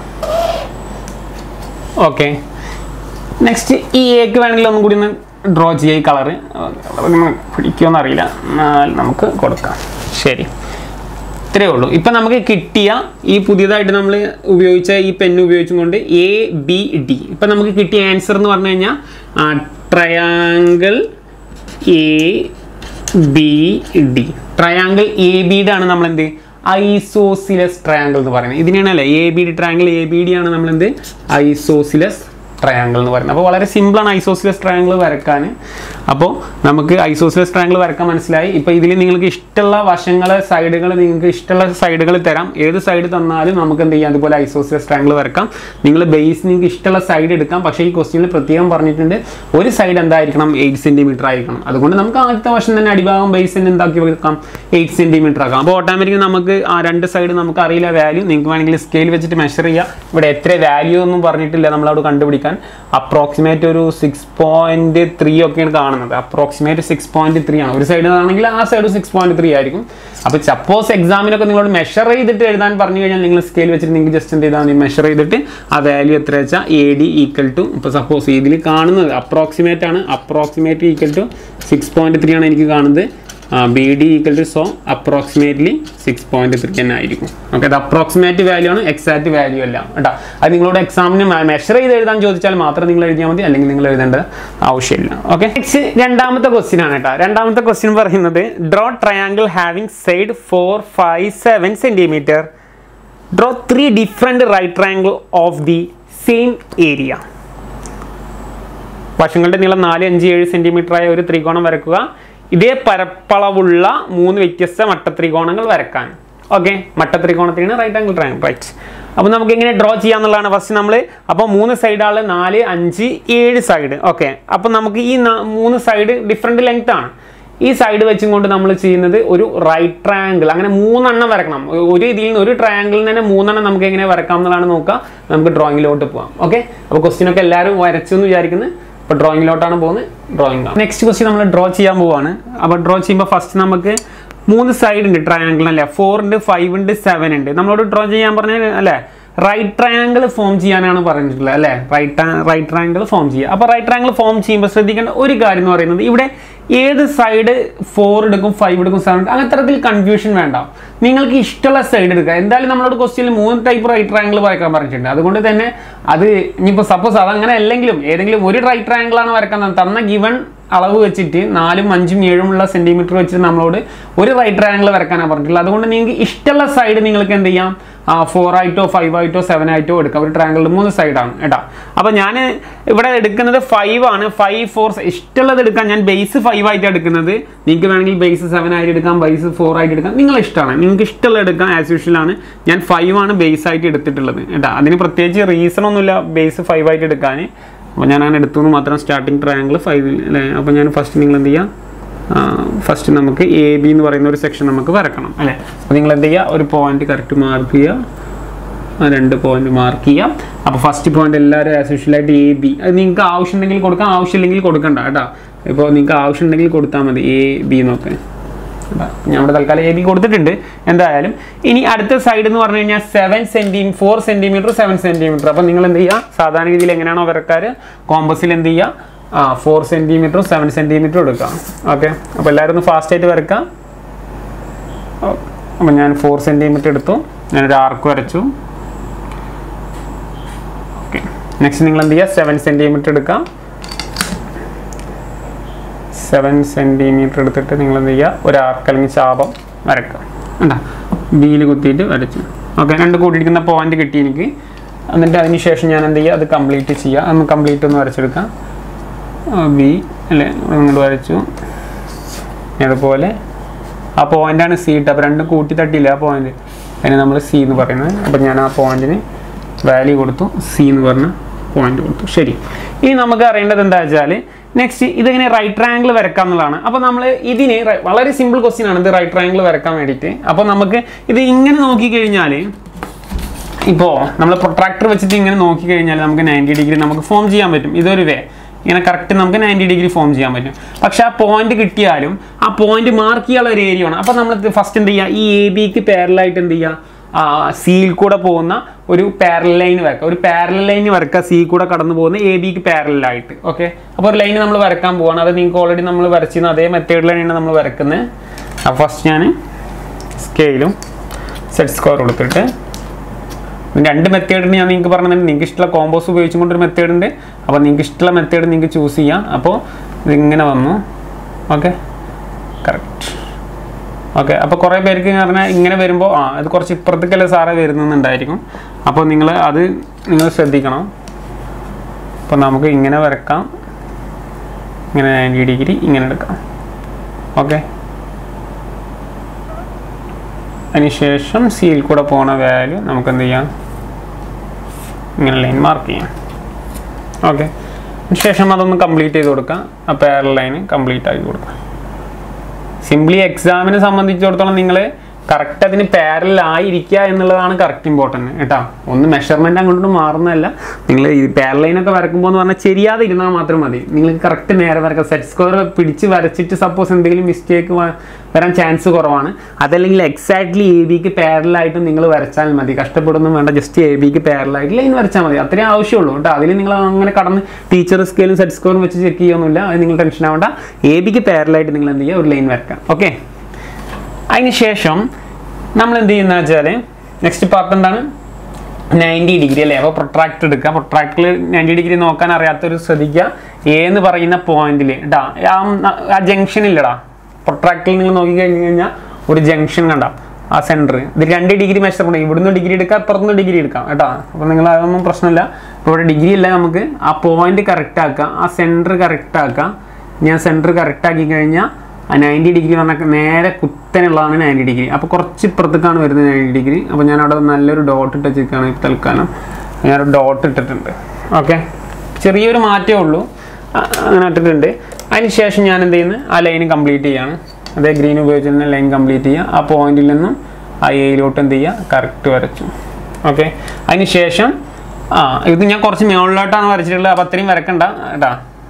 ഓക്കെ നെക്സ്റ്റ് ഈ എക്ക് വേണമെങ്കിൽ ഒന്നും കൂടി ഒന്ന് ഡ്രോ ചെയ്യുക ഈ കളറ് പിടിക്കുമെന്ന് അറിയില്ല എന്നാൽ നമുക്ക് കൊടുക്കാം ശരി ഇത്രയേ ഉള്ളൂ ഇപ്പം നമുക്ക് കിട്ടിയ ഈ പുതിയതായിട്ട് നമ്മൾ ഉപയോഗിച്ച ഈ പെൻ ഉപയോഗിച്ചും കൊണ്ട് എ ബി ഡി ഇപ്പം നമുക്ക് കിട്ടിയ ആൻസർ എന്ന് പറഞ്ഞു കഴിഞ്ഞാൽ triangle A B D triangle A ബിയുടെ ആണ് നമ്മൾ എന്ത് ഐസോസിലസ് ട്രയാങ്കിൾ എന്ന് പറയുന്നത് ഇതിനാണ് അല്ലേ A B D triangle A B D ആണ് നമ്മൾ എന്ത് ഐസോസിലസ് ട്രയാങ്കിൾ എന്ന് പറയുന്നത് അപ്പോൾ വളരെ സിമ്പിളാണ് ഐസോസിലസ് ട്രയാങ്കിൾ വരക്കാൻ അപ്പോൾ നമുക്ക് ഐസോസിലസ് ട്രയാങ്കിൾ വരക്കാൻ മനസ്സിലായി ഇപ്പോൾ ഇതിൽ നിങ്ങൾക്ക് ഇഷ്ടമുള്ള വശങ്ങൾ സൈഡുകൾ നിങ്ങൾക്ക് ഇഷ്ടമുള്ള സൈഡുകൾ തരാം ഏത് സൈഡ് തന്നാലും നമുക്ക് എന്ത് ചെയ്യാം അതുപോലെ ഐസോസിലസ് ട്രയാങ്കിൾ വരക്കാം നിങ്ങൾ ബേസ് നിങ്ങൾക്ക് ഇഷ്ടമുള്ള സൈഡ് എടുക്കാം പക്ഷേ ഈ ക്വസ്റ്റ്യനിൽ പ്രത്യേകം പറഞ്ഞിട്ടുണ്ട് ഒരു സൈഡ് എന്തായിരിക്കണം എയ്റ്റ് സെൻറ്റിമീറ്റർ ആയിരിക്കണം അതുകൊണ്ട് നമുക്ക് ആദ്യത്തെ വശം തന്നെ അടിഭാഗം ബേസിന് എന്താക്കി വെക്കാം എയ്റ്റ് സെൻറ്റിമീറ്റർ ആക്കാം അപ്പോൾ ഓട്ടോമാറ്റിക് നമുക്ക് ആ രണ്ട് സൈഡ് നമുക്ക് അറിയില്ല വാല്യൂ നിങ്ങൾക്ക് വേണമെങ്കിൽ സ്കെയിൽ വെച്ചിട്ട് മെഷർ ചെയ്യുക ഇവിടെ എത്ര വാല്യൂ ഒന്നും പറഞ്ഞിട്ടില്ല നമ്മളവിടെ കണ്ടുപിടിക്കാൻ അപ്രോക്സിമേറ്റ് ഒരു സിക്സ് പോയിന്റ് ത്രീ ഒക്കെയാണ് കാണുന്നത് അപ്രോക്സിമേറ്റ് സിക്സ് പോയിന്റ് ത്രീ ആണ് ഒരു സൈഡ് ആണെങ്കിൽ ആ സൈഡ് സിക്സ് പോയിന്റ് ത്രീ ആയിരിക്കും അപ്പോൾ സപ്പോസ് എക്സാമിനൊക്കെ നിങ്ങളോട് മെഷർ ചെയ്തിട്ട് എഴുതാൻ പറഞ്ഞു കഴിഞ്ഞാൽ നിങ്ങൾ സ്കെയിൽ വെച്ചിട്ട് നിങ്ങൾക്ക് ജസ്റ്റ് എന്ത് ചെയ്താൽ മതി മെഷർ ചെയ്തിട്ട് ആ വാല്യൂ എത്ര വെച്ചാൽ എ ഡി ഈക്വൽ ടു ഇപ്പോൾ സപ്പോസ് ഇതിൽ കാണുന്നത് അപ്രോക്സിമേറ്റ് ആണ് approximate equal to six point three ആണ് എനിക്ക് കാണുന്നത് B D equal to so approximately six point three തന്നെ ആയിരിക്കും ഓക്കെ അത് അപ്രോക്സിമേറ്റ് വാല്യൂ ആണ് എക്സാക്ട് വാല്യൂ അല്ല കേട്ടോ അത് നിങ്ങളോട് എക്സാമിന് മെഷർ ചെയ്ത് എഴുതാൻ ചോദിച്ചാൽ മാത്രം നിങ്ങൾ എഴുതിയാൽ മതി അല്ലെങ്കിൽ നിങ്ങൾ എഴുതേണ്ട ആവശ്യമില്ല ഓക്കെ നെക്സ്റ്റ് രണ്ടാമത്തെ ക്വസ്റ്റ്യൻ ആണ് കേട്ടോ രണ്ടാമത്തെ ക്വസ്റ്റ്യൻ പറയുന്നത് draw triangle having side four five seven centimetre draw three different right triangle of the same area വശങ്ങളുടെ നീളം നാല് അഞ്ച് ഏഴ് സെൻറ്റിമീറ്റർ ആയ ഒരു ത്രികോണം വരക്കുക ഇതേ പരപ്പളവുള്ള മൂന്ന് വ്യത്യസ്ത മട്ടത്രികോണങ്ങൾ വരക്കാൻ ഓക്കെ മട്ടത്രികോണത്തിനാണ് റൈറ്റ് ആംഗിൾ ട്രയാങ്കിൾ റൈറ്റ് അപ്പോൾ നമുക്ക് എങ്ങനെ ഡ്രോ ചെയ്യാന്നുള്ളതാണ് ഫസ്റ്റ് നമ്മൾ അപ്പോൾ മൂന്ന് സൈഡാണ് നാല് അഞ്ച് ഏഴ് സൈഡ് ഓക്കെ അപ്പോൾ നമുക്ക് ഈ ന- മൂന്ന് സൈഡ് ഡിഫറെൻറ്റ് ലെങ്ത് ആണ് ഈ സൈഡ് വെച്ചും കൊണ്ട് നമ്മൾ ചെയ്യുന്നത് ഒരു റൈറ്റ് ട്രയാങ്കിൾ അങ്ങനെ മൂന്നെണ്ണം വരക്കണം ഒരു ഇതിൽ നിന്ന് ഒരു ട്രയാങ്കിളിൽ തന്നെ മൂന്നെണ്ണം നമുക്ക് എങ്ങനെ വരക്കാം എന്നുള്ളതാണ് നോക്കുക നമുക്ക് ഡ്രോയിങ്ങിലോട്ട് പോകാം ഓക്കെ അപ്പോൾ ക്വസ്റ്റ്യൻ ഒക്കെ എല്ലാവരും വരച്ചു എന്ന് വിചാരിക്കുന്നത് അപ്പോൾ ഡ്രോയിങ്ങിലോട്ടാണ് പോകുന്നത് ഡ്രോയിങ് നെക്സ്റ്റ് ക്വസ്റ്റ്യൻ നമ്മൾ ഡ്രോ ചെയ്യാൻ പോവാണ് അപ്പോൾ ഡ്രോ ചെയ്യുമ്പോൾ ഫസ്റ്റ് നമുക്ക് മൂന്ന് സൈഡ് ഉണ്ട് ട്രയാങ്കിൾ അല്ലേ ഫോർ ഉണ്ട് ഫൈവ് ഉണ്ട് സെവൻ ഉണ്ട് നമ്മളോട് ഡ്രോ ചെയ്യാൻ പറഞ്ഞാൽ അല്ലേ റൈറ്റ് ട്രയാങ്കിൾ ഫോം ചെയ്യാനാണ് പറഞ്ഞിട്ടുള്ളത് അല്ലേ റൈറ്റ് റൈറ്റ് ട്രയാങ്കിൾ ഫോം ചെയ്യുക അപ്പോൾ റൈറ്റ് ട്രയാങ്കിൾ ഫോം ചെയ്യുമ്പോൾ ശ്രദ്ധിക്കേണ്ട ഒരു കാര്യം എന്ന് പറയുന്നത് ഇവിടെ ഏത് സൈഡ് ഫോർ എടുക്കും ഫൈവ് എടുക്കും സെവൻ എടുക്കും അങ്ങനെ തരത്തിൽ കൺഫ്യൂഷൻ വേണ്ട നിങ്ങൾക്ക് ഇഷ്ടമുള്ള സൈഡ് എടുക്കുക എന്തായാലും നമ്മളോട് ക്വസ്റ്റ്യനിൽ മൂന്ന് ടൈപ്പ് റൈറ്റ് ട്രയാങ്കിൾ വരയ്ക്കാൻ പറഞ്ഞിട്ടുണ്ട് അതുകൊണ്ട് തന്നെ അത് ഇനിയിപ്പോൾ സപ്പോസ് അതങ്ങനെ അല്ലെങ്കിലും ഏതെങ്കിലും ഒരു റൈറ്റ് ട്രയാങ്കിൾ ആണ് വരക്കാൻ തന്നത്. തന്ന ഗിവൺ അളവ് വെച്ചിട്ട് നാലും അഞ്ചും ഏഴും ഉള്ള സെന്റിമീറ്റർ വെച്ചിട്ട് നമ്മളോട് ഒരു റൈറ്റ് ട്രയാങ്കിൾ വരക്കാനാണ് പറഞ്ഞിട്ടുള്ളത് അതുകൊണ്ട് നിങ്ങൾക്ക് ഇഷ്ടമുള്ള സൈഡ് നിങ്ങൾക്ക് എന്ത് ചെയ്യാം ഫോർ ആയിട്ടോ ഫൈവ് ആയിട്ടോ സെവൻ ആയിട്ടോ എടുക്കാം ഒരു ട്രയാങ്കിളിൽ മൂന്ന് സൈഡാണ് കേട്ടോ അപ്പോൾ ഞാൻ ഇവിടെ എടുക്കുന്നത് ഫൈവ് ആണ് ഫൈവ് ഫോർ ഇഷ്ടമുള്ളത് എടുക്കാൻ ഞാൻ ബേസ് ഫൈവ് ആയിട്ട് എടുക്കുന്നത് നിങ്ങൾക്ക് വേണമെങ്കിൽ ബേസ് സെവൻ ആയിട്ട് എടുക്കാം ബേസ് ഫോർ ആയിട്ട് എടുക്കാം നിങ്ങളെ ഇഷ്ടമാണ് നിങ്ങൾക്ക് ഇഷ്ടമുള്ള എടുക്കാം ആസ് യൂഷ്വൽ ആണ് ഞാൻ ഫൈവ് ആണ് ബേസ് ആയിട്ട് എടുത്തിട്ടുള്ളത് കേട്ടോ അതിന് പ്രത്യേകിച്ച് റീസൺ ഒന്നുമില്ല ബേസ് ഫൈവ് ആയിട്ട് എടുക്കാൻ അപ്പോൾ ഞാൻ അങ്ങനെ എടുത്തു എന്ന് മാത്രം സ്റ്റാർട്ടിങ് ട്രയാങ്കിൾ ഫൈവിൽ അല്ലേ അപ്പോൾ ഞാൻ ഫസ്റ്റ് നിങ്ങൾ എന്ത് ചെയ്യുക ഫസ്റ്റ് നമുക്ക് എ ബി എന്ന് പറയുന്ന ഒരു സെക്ഷൻ നമുക്ക് വരക്കണം അല്ലേ അപ്പോൾ നിങ്ങൾ എന്ത് ചെയ്യുക ഒരു പോയിന്റ് കറക്റ്റ് മാർക്ക് ചെയ്യുക ആ രണ്ട് പോയിന്റ് മാർക്ക് ചെയ്യാം അപ്പോൾ ഫസ്റ്റ് പോയിന്റ് എല്ലാവരും ആസ് യൂഷ്വലായിട്ട് എ ബി അത് നിങ്ങൾക്ക് ആവശ്യമുണ്ടെങ്കിൽ കൊടുക്കാം ആവശ്യമില്ലെങ്കിൽ കൊടുക്കണ്ട കേട്ടോ ഇപ്പോൾ നിങ്ങൾക്ക് ആവശ്യമുണ്ടെങ്കിൽ കൊടുത്താൽ മതി എ ബി എന്നൊക്കെ കേട്ടോ. ഞാൻ ഇവിടെ തൽക്കാലം എ ബി കൊടുത്തിട്ടുണ്ട് എന്തായാലും ഇനി അടുത്ത സൈഡ് എന്ന് പറഞ്ഞു കഴിഞ്ഞാൽ seven centi four centimetre seven centimetre അപ്പോൾ നിങ്ങൾ എന്ത് ചെയ്യുക സാധാരണ രീതിയിൽ എങ്ങനെയാണോ വരക്കാർ കോമ്പസിൽ എന്ത് ചെയ്യുക ആ ഫോർ സെൻറ്റിമീറ്ററും സെവൻ സെൻറ്റിമീറ്ററും എടുക്കാം ഓക്കെ അപ്പോൾ എല്ലാവരും ഒന്ന് ഫാസ്റ്റ് ആയിട്ട് വരക്കാം അപ്പോൾ ഞാൻ ഫോർ സെൻറ്റിമീറ്റർ എടുത്തു ഞാനൊരു ആർക്ക് വരച്ചു ഓക്കെ നെക്സ്റ്റ് നിങ്ങൾ എന്ത് ചെയ്യുക സെവൻ സെൻറ്റിമീറ്റർ എടുക്കാം സെവൻ സെൻറ്റിമീറ്റർ എടുത്തിട്ട് നിങ്ങൾ എന്ത് ചെയ്യുക ഒരു ആർക്ക് അല്ലെങ്കിൽ ചാപം വരക്കുക കണ്ടാ ബിയിൽ കുത്തിയിട്ട് വരച്ചു ഓക്കെ രണ്ട് കൂട്ടിയിരിക്കുന്ന പോയിന്റ് കിട്ടി എനിക്ക് എന്നിട്ട് അതിന് ശേഷം ഞാൻ എന്ത് ചെയ്യുക അത് കംപ്ലീറ്റ് ചെയ്യുക ഒന്ന് കംപ്ലീറ്റ് ഒന്ന് വരച്ചെടുക്കാം ബി അല്ലേ നിങ്ങൾ വരച്ചു അതുപോലെ ആ പോയിന്റാണ് സി ഇട്ട് അപ്പോൾ രണ്ടും കൂട്ടി തട്ടിയില്ല ആ പോയിന്റ് അതിന് നമ്മൾ സി എന്ന് പറയുന്നത് അപ്പോൾ ഞാൻ ആ പോയിന്റിന് വാല്യൂ കൊടുത്തു സി എന്ന് പറഞ്ഞ പോയിന്റ് കൊടുത്തു ശരി ഇനി നമുക്ക് അറിയേണ്ടത് എന്താ വെച്ചാൽ നെക്സ്റ്റ് ഇതിങ്ങനെ റൈറ്റ് ട്രയാങ്കിൾ വരക്കാം എന്നുള്ളതാണ് അപ്പോൾ നമ്മൾ ഇതിന് റ- വളരെ സിമ്പിൾ ക്വസ്റ്റ്യൻ ആണ് ഇത് റൈറ്റ് ട്രയാങ്കിൾ വരക്കാൻ വേണ്ടിയിട്ട് അപ്പോൾ നമുക്ക് ഇത് ഇങ്ങനെ നോക്കിക്കഴിഞ്ഞാൽ ഇപ്പോൾ നമ്മൾ പ്രൊട്രാക്ടർ വെച്ചിട്ട് ഇങ്ങനെ നോക്കി കഴിഞ്ഞാൽ നമുക്ക് നയൻറ്റി ഡിഗ്രി നമുക്ക് ഫോം ചെയ്യാൻ പറ്റും ഇതൊരു വേ ഇങ്ങനെ കറക്റ്റ് നമുക്ക് നയൻറ്റി ഡിഗ്രി ഫോം ചെയ്യാൻ പറ്റും പക്ഷെ ആ പോയിന്റ് കിട്ടിയാലും ആ പോയിന്റ് മാർക്ക് ചെയ്യാനുള്ള ഒരു ഏരിയ ആണ് അപ്പോൾ നമ്മൾ ഫസ്റ്റ് എന്ത് ചെയ്യുക ഈ എ ബിക്ക് പാരലായിട്ട് എന്ത് ചെയ്യുക ആ സിയിൽ കൂടെ പോകുന്ന ഒരു പാരൽ ലൈൻ വരക്കുക ഒരു പാരൽ ലൈൻ വരക്കുക സി കൂടെ കടന്നു പോകുന്ന എ ബിക്ക് പാരലായിട്ട് ഓക്കെ അപ്പോൾ ഒരു ലൈൻ നമ്മൾ വരക്കാൻ പോവാണ് അത് നിങ്ങൾക്ക് ഓൾറെഡി നമ്മൾ വരച്ചിരുന്ന അതേ മെത്തേഡിലാണ് നമ്മൾ വരക്കുന്നത് അപ്പോൾ ഫസ്റ്റ് ഞാൻ സ്കെയിലും സെറ്റ് സ്കോർ കൊടുത്തിട്ട് ഇതിന് രണ്ട് മെത്തേഡ് ഞാൻ നിങ്ങൾക്ക് പറഞ്ഞത് നിങ്ങൾക്ക് ഇഷ്ടമുള്ള കോമ്പോസ് ഉപയോഗിച്ചും കൊണ്ടൊരു മെത്തേഡ് ഉണ്ട് അപ്പോൾ നിങ്ങൾക്ക് ഇഷ്ടമുള്ള മെത്തേഡ് നിങ്ങൾക്ക് ചൂസ് ചെയ്യാം അപ്പോൾ ഇതിങ്ങനെ വന്നു ഓക്കെ കറക്റ്റ് ഓക്കെ അപ്പോൾ കുറേ പേർക്ക് എന്ന് പറഞ്ഞാൽ ഇങ്ങനെ വരുമ്പോൾ ആ അത് കുറച്ച് ഇപ്പുറത്തേക്കല്ലേ സാറേ വരുന്നുണ്ടായിരിക്കും അപ്പോൾ നിങ്ങൾ അത് നിങ്ങൾ ശ്രദ്ധിക്കണം അപ്പോൾ നമുക്ക് ഇങ്ങനെ വരക്കാം ഇങ്ങനെ നയൻറ്റി ഡിഗ്രി ഇങ്ങനെ എടുക്കാം ഓക്കെ അതിനുശേഷം സിയിൽ കൂടെ പോണ വാല്യൂ നമുക്ക് എന്ത് ചെയ്യാം ഇങ്ങനെ ലൈൻ മാർക്ക് ചെയ്യാം ഓക്കെ ശേഷം അതൊന്ന് കംപ്ലീറ്റ് ചെയ്ത് കൊടുക്കാം ആ പാരൽ ലൈൻ കംപ്ലീറ്റ് ആക്കി കൊടുക്കാം സിംപ്ലി എക്സാമിനെ സംബന്ധിച്ചിടത്തോളം നിങ്ങൾ കറക്റ്റ് അതിന് പാരൽ ആയിരിക്കുക എന്നുള്ളതാണ് കറക്റ്റ് ഇമ്പോർട്ടൻറ്റ് കേട്ടോ ഒന്ന് മെഷർമെൻറ്റ് അങ്ങോട്ട് മാറുന്നതല്ല നിങ്ങൾ ഈ പാരൽ ലൈനൊക്കെ വരക്കുമ്പോൾ എന്ന് പറഞ്ഞാൽ ശരിയാതെ ഇരുന്നാൽ മാത്രം മതി നിങ്ങൾക്ക് കറക്റ്റ് നേരെ വരക്കാം സെറ്റ് സ്കോർ പിടിച്ച് വരച്ചിട്ട് സപ്പോസ് എന്തെങ്കിലും മിസ്റ്റേക്ക് വരാൻ ചാൻസ് കുറവാണ് അതല്ലെങ്കിൽ എക്സാക്ട്ലി എ ബിക്ക് പാരലായിട്ട് നിങ്ങൾ വരച്ചാൽ മതി കഷ്ടപ്പെടുന്നു വേണ്ട ജസ്റ്റ് എ ബിക്ക് പാരലായിട്ട് ലൈൻ വരച്ചാൽ മതി അത്രേ ആവശ്യമുള്ളൂ കേട്ടോ അതിൽ നിങ്ങൾ അങ്ങനെ കടന്ന് ടീച്ചർ സ്കെയിലും സെറ്റ് സ്കോറും വെച്ച് ചെക്ക് ചെയ്യൊന്നുമില്ല അത് നിങ്ങൾ ടെൻഷൻ ആവേണ്ട എ ബിക്ക് പാരലായിട്ട് നിങ്ങൾ എന്ത് ചെയ്യുക ഒരു ലൈൻ വരക്കാം ഓക്കെ അതിന് ശേഷം നമ്മൾ എന്ത് ചെയ്യുന്ന വെച്ചാൽ നെക്സ്റ്റ് പാർട്ട് എന്താണ് നയൻറ്റി ഡിഗ്രി അല്ലേ അപ്പോൾ പ്രൊട്രാക്ട് എടുക്കുക പ്രൊട്രാക്റ്റിൽ നയൻറ്റി ഡിഗ്രി നോക്കാൻ അറിയാത്തൊരു ശ്രദ്ധിക്കുക എ എന്ന് പറയുന്ന പോയിന്റിൽ കേട്ടാ ആ ആ ജംഗ്ഷൻ ഇല്ലടാ പ്രൊട്രാക്റ്റിൽ നിങ്ങൾ നോക്കി കഴിഞ്ഞ് കഴിഞ്ഞാൽ ഒരു ജംഗ്ഷൻ കണ്ട ആ സെൻറ്റർ ഇത് രണ്ട് ഡിഗ്രി മെഷർ ചെയ്യണം ഇവിടുന്ന് ഡിഗ്രി എടുക്കാം ഇപ്പുറത്തുനിന്ന് ഡിഗ്രി എടുക്കാം കേട്ടോ അപ്പോൾ നിങ്ങൾ അതൊന്നും പ്രശ്നമില്ല ഇപ്പോൾ ഇവിടെ ഡിഗ്രി ഇല്ല നമുക്ക് ആ പോയിന്റ് കറക്റ്റ് ആക്കുക ആ സെൻറ്റർ കറക്റ്റ് ആക്കുക ഞാൻ സെൻറ്റർ കറക്റ്റ് ആക്കി കഴിഞ്ഞാൽ ആ നയൻറ്റി ഡിഗ്രി പറഞ്ഞാൽ നേരെ കുത്തനുള്ളതാണ് നയൻറ്റി ഡിഗ്രി അപ്പോൾ കുറച്ച് ഇപ്പുറത്തേക്കാണ് വരുന്നത് നയൻറ്റി ഡിഗ്രി അപ്പോൾ ഞാൻ അവിടെ നല്ലൊരു ഡോട്ട് ഇട്ട് വെച്ചിരിക്കുകയാണ് ഇപ്പോൾ തൽക്കാലം ഞാനൊരു ഡോട്ട് ഇട്ടിട്ടുണ്ട് ഓക്കെ ചെറിയൊരു മാറ്റമേ ഉള്ളൂ ആ, അങ്ങനെ ഇട്ടിട്ടുണ്ട് അതിന് ശേഷം ഞാൻ എന്ത് ചെയ്യുന്നു ആ ലൈൻ കംപ്ലീറ്റ് ചെയ്യാണ് അതേ ഗ്രീൻ ഉപയോഗിച്ച് തന്നെ ലൈൻ കംപ്ലീറ്റ് ചെയ്യുക ആ പോയിന്റിൽ നിന്നും ആ എയിലോട്ട് എന്ത് ചെയ്യുക കറക്റ്റ് വരച്ചു ഓക്കെ അതിന് ശേഷം ആ ഇത് ഞാൻ കുറച്ച് മുകളിലോട്ടാണ് വരച്ചിട്ടുള്ളത് അപ്പോൾ അത്രയും വരക്കണ്ട കേട്ടാ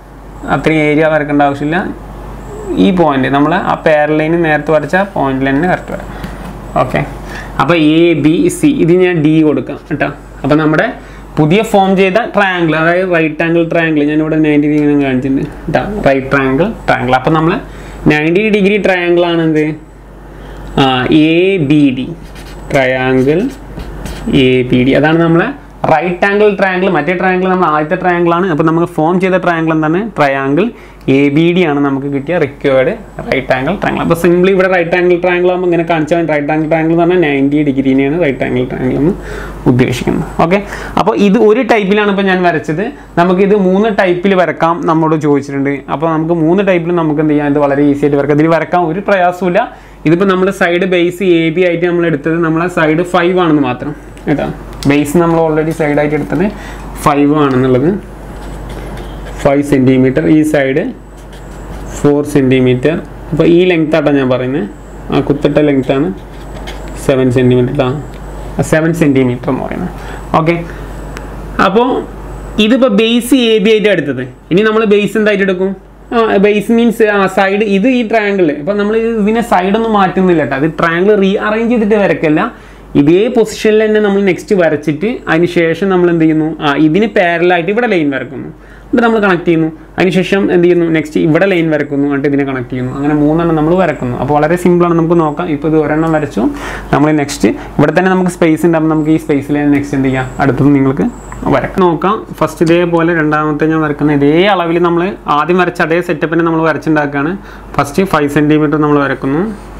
അത്രയും ഏരിയ വരക്കേണ്ട ആവശ്യമില്ല ഈ പോയിന്റ് നമ്മൾ ആ പാരലൈന് നേരത്തെ വരച്ച പോയിന്റിൽ തന്നെ കറക്റ്റ് വരാം ഓക്കെ അപ്പോൾ എ ബി സി ഇത് ഞാൻ ഡി കൊടുക്കാം കേട്ടോ അപ്പോൾ നമ്മുടെ പുതിയ ഫോം ചെയ്ത ട്രയാങ്കിൾ അതായത് റൈറ്റ് ആംഗിൾ ട്രയാങ്കിൾ ഞാനിവിടെ നയൻറ്റി ഡിഗ്രി കാണിച്ചിട്ടുണ്ട് കേട്ടോ റൈറ്റ് ട്രയാങ്കിൾ ട്രയാങ്കിൾ അപ്പോൾ നമ്മൾ നയൻറ്റി ഡിഗ്രി ട്രയാങ്കിൾ ആണ് എന്ത് ആ A B D triangle A B D അതാണ് നമ്മളെ റൈറ്റ് ആംഗിൾ ട്രയാങ്കിൾ മറ്റേ ട്രയാങ്കിൾ നമ്മൾ ആദ്യത്തെ ട്രയാങ്കിൾ ആണ് അപ്പോൾ നമുക്ക് ഫോം ചെയ്ത ട്രയാങ്കിൾ എന്താണ് ട്രയാങ്കിൾ എ ബി ഡി ആണ് നമുക്ക് കിട്ടിയ റിക്വേർഡ് റൈറ്റ് ആംഗിൾ ട്രയാങ്കിൾ അപ്പോൾ സിംപ്ലി ഇവിടെ റൈറ്റ് ആംഗിൾ ട്രയാങ്കിൾ ആകുമ്പോൾ ഇങ്ങനെ കാണിച്ചാൽ റൈറ്റ് ആംഗിൾ ട്രയാങ്കിൾ എന്ന് പറഞ്ഞാൽ നയൻറ്റി ഡിഗ്രീനെയാണ് റൈറ്റ് ആംഗിൾ ട്രയാങ്കിൾ എന്ന് ഉദ്ദേശിക്കുന്നത് ഓക്കെ അപ്പോൾ ഇത് ഒരു ടൈപ്പിലാണ് ഇപ്പോൾ ഞാൻ വരച്ചത് നമുക്കിത് മൂന്ന് ടൈപ്പിൽ വരക്കാം നമ്മോട് ചോദിച്ചിട്ടുണ്ട് അപ്പോൾ നമുക്ക് മൂന്ന് ടൈപ്പിൽ നമുക്ക് എന്ത് ചെയ്യാം ഇത് വളരെ ഈസി ആയിട്ട് വരക്കാം ഇതിൽ വരക്കാൻ ഒരു പ്രയാസമില്ല ഇതിപ്പോൾ നമ്മൾ സൈഡ് ബേസ് എ ബി ആയിട്ട് നമ്മൾ എടുത്തത് നമ്മളെ സൈഡ് ഫൈവ് ആണെന്ന് മാത്രം കേട്ടോ ബേസ് നമ്മൾ ഓൾറെഡി സൈഡായിട്ട് എടുത്തത് ഫൈവ് ആണെന്നുള്ളത് ഫൈവ് സെൻറ്റിമീറ്റർ ഈ സൈഡ് ഫോർ സെൻറ്റിമീറ്റർ അപ്പോൾ ഈ ലെങ്ത് ആട്ടാണ് ഞാൻ പറയുന്നത് ആ കുത്തിട്ട ലെങ്ത് ആണ് സെവൻ സെൻറ്റിമീറ്റർ ആ സെവൻ സെൻറ്റിമീറ്റർ എന്ന് പറയുന്നത് ഓക്കെ അപ്പോൾ ഇതിപ്പോൾ ബേസ് എ ബി ആയിട്ട് എടുത്തത് ഇനി നമ്മൾ ബേസ് എന്തായിട്ട് എടുക്കും ആ ബേസ് മീൻസ് ആ സൈഡ് ഇത് ഈ ട്രയാങ്കിൾ ഇപ്പം നമ്മൾ ഇതിനെ സൈഡൊന്നും മാറ്റുന്നില്ല കേട്ടോ അത് ട്രയാങ്കിൾ റീ അറേഞ്ച് ചെയ്തിട്ട് വരക്കല്ല ഇതേ പൊസിഷനിൽ തന്നെ നമ്മൾ നെക്സ്റ്റ് വരച്ചിട്ട് അതിന് ശേഷം നമ്മൾ എന്ത് ചെയ്യുന്നു ആ ഇതിന് പാരലായിട്ട് ഇവിടെ ലൈൻ വരക്കുന്നു എന്നിട്ട് നമ്മൾ കണക്ട് ചെയ്യുന്നു അതിനുശേഷം എന്ത് ചെയ്യുന്നു നെക്സ്റ്റ് ഇവിടെ ലൈൻ വരക്കുന്നു എന്നിട്ട് ഇതിനെ കണക്ട് ചെയ്യുന്നു അങ്ങനെ മൂന്നെണ്ണം നമ്മൾ വരക്കുന്നു അപ്പോൾ വളരെ സിമ്പിളാണ് നമുക്ക് നോക്കാം ഇപ്പോൾ ഇത് ഒരെണ്ണം വരച്ചു നമ്മൾ നെക്സ്റ്റ് ഇവിടെ തന്നെ നമുക്ക് സ്പേസ് ഉണ്ടാകുമ്പോൾ നമുക്ക് ഈ സ്പേസിൽ നെക്സ്റ്റ് എന്ത് ചെയ്യാം അടുത്തത് നിങ്ങൾക്ക് വരക്കാം നോക്കാം ഫസ്റ്റ് ഇതേപോലെ രണ്ടാമത്തെ ഞാൻ വരക്കുന്ന ഇതേ അളവിൽ നമ്മൾ ആദ്യം വരച്ച അതേ സെറ്റപ്പിനെ നമ്മൾ വരച്ചുണ്ടാക്കുകയാണ് ഫസ്റ്റ് ഫൈവ് സെൻറ്റിമീറ്റർ നമ്മൾ വരക്കുന്നു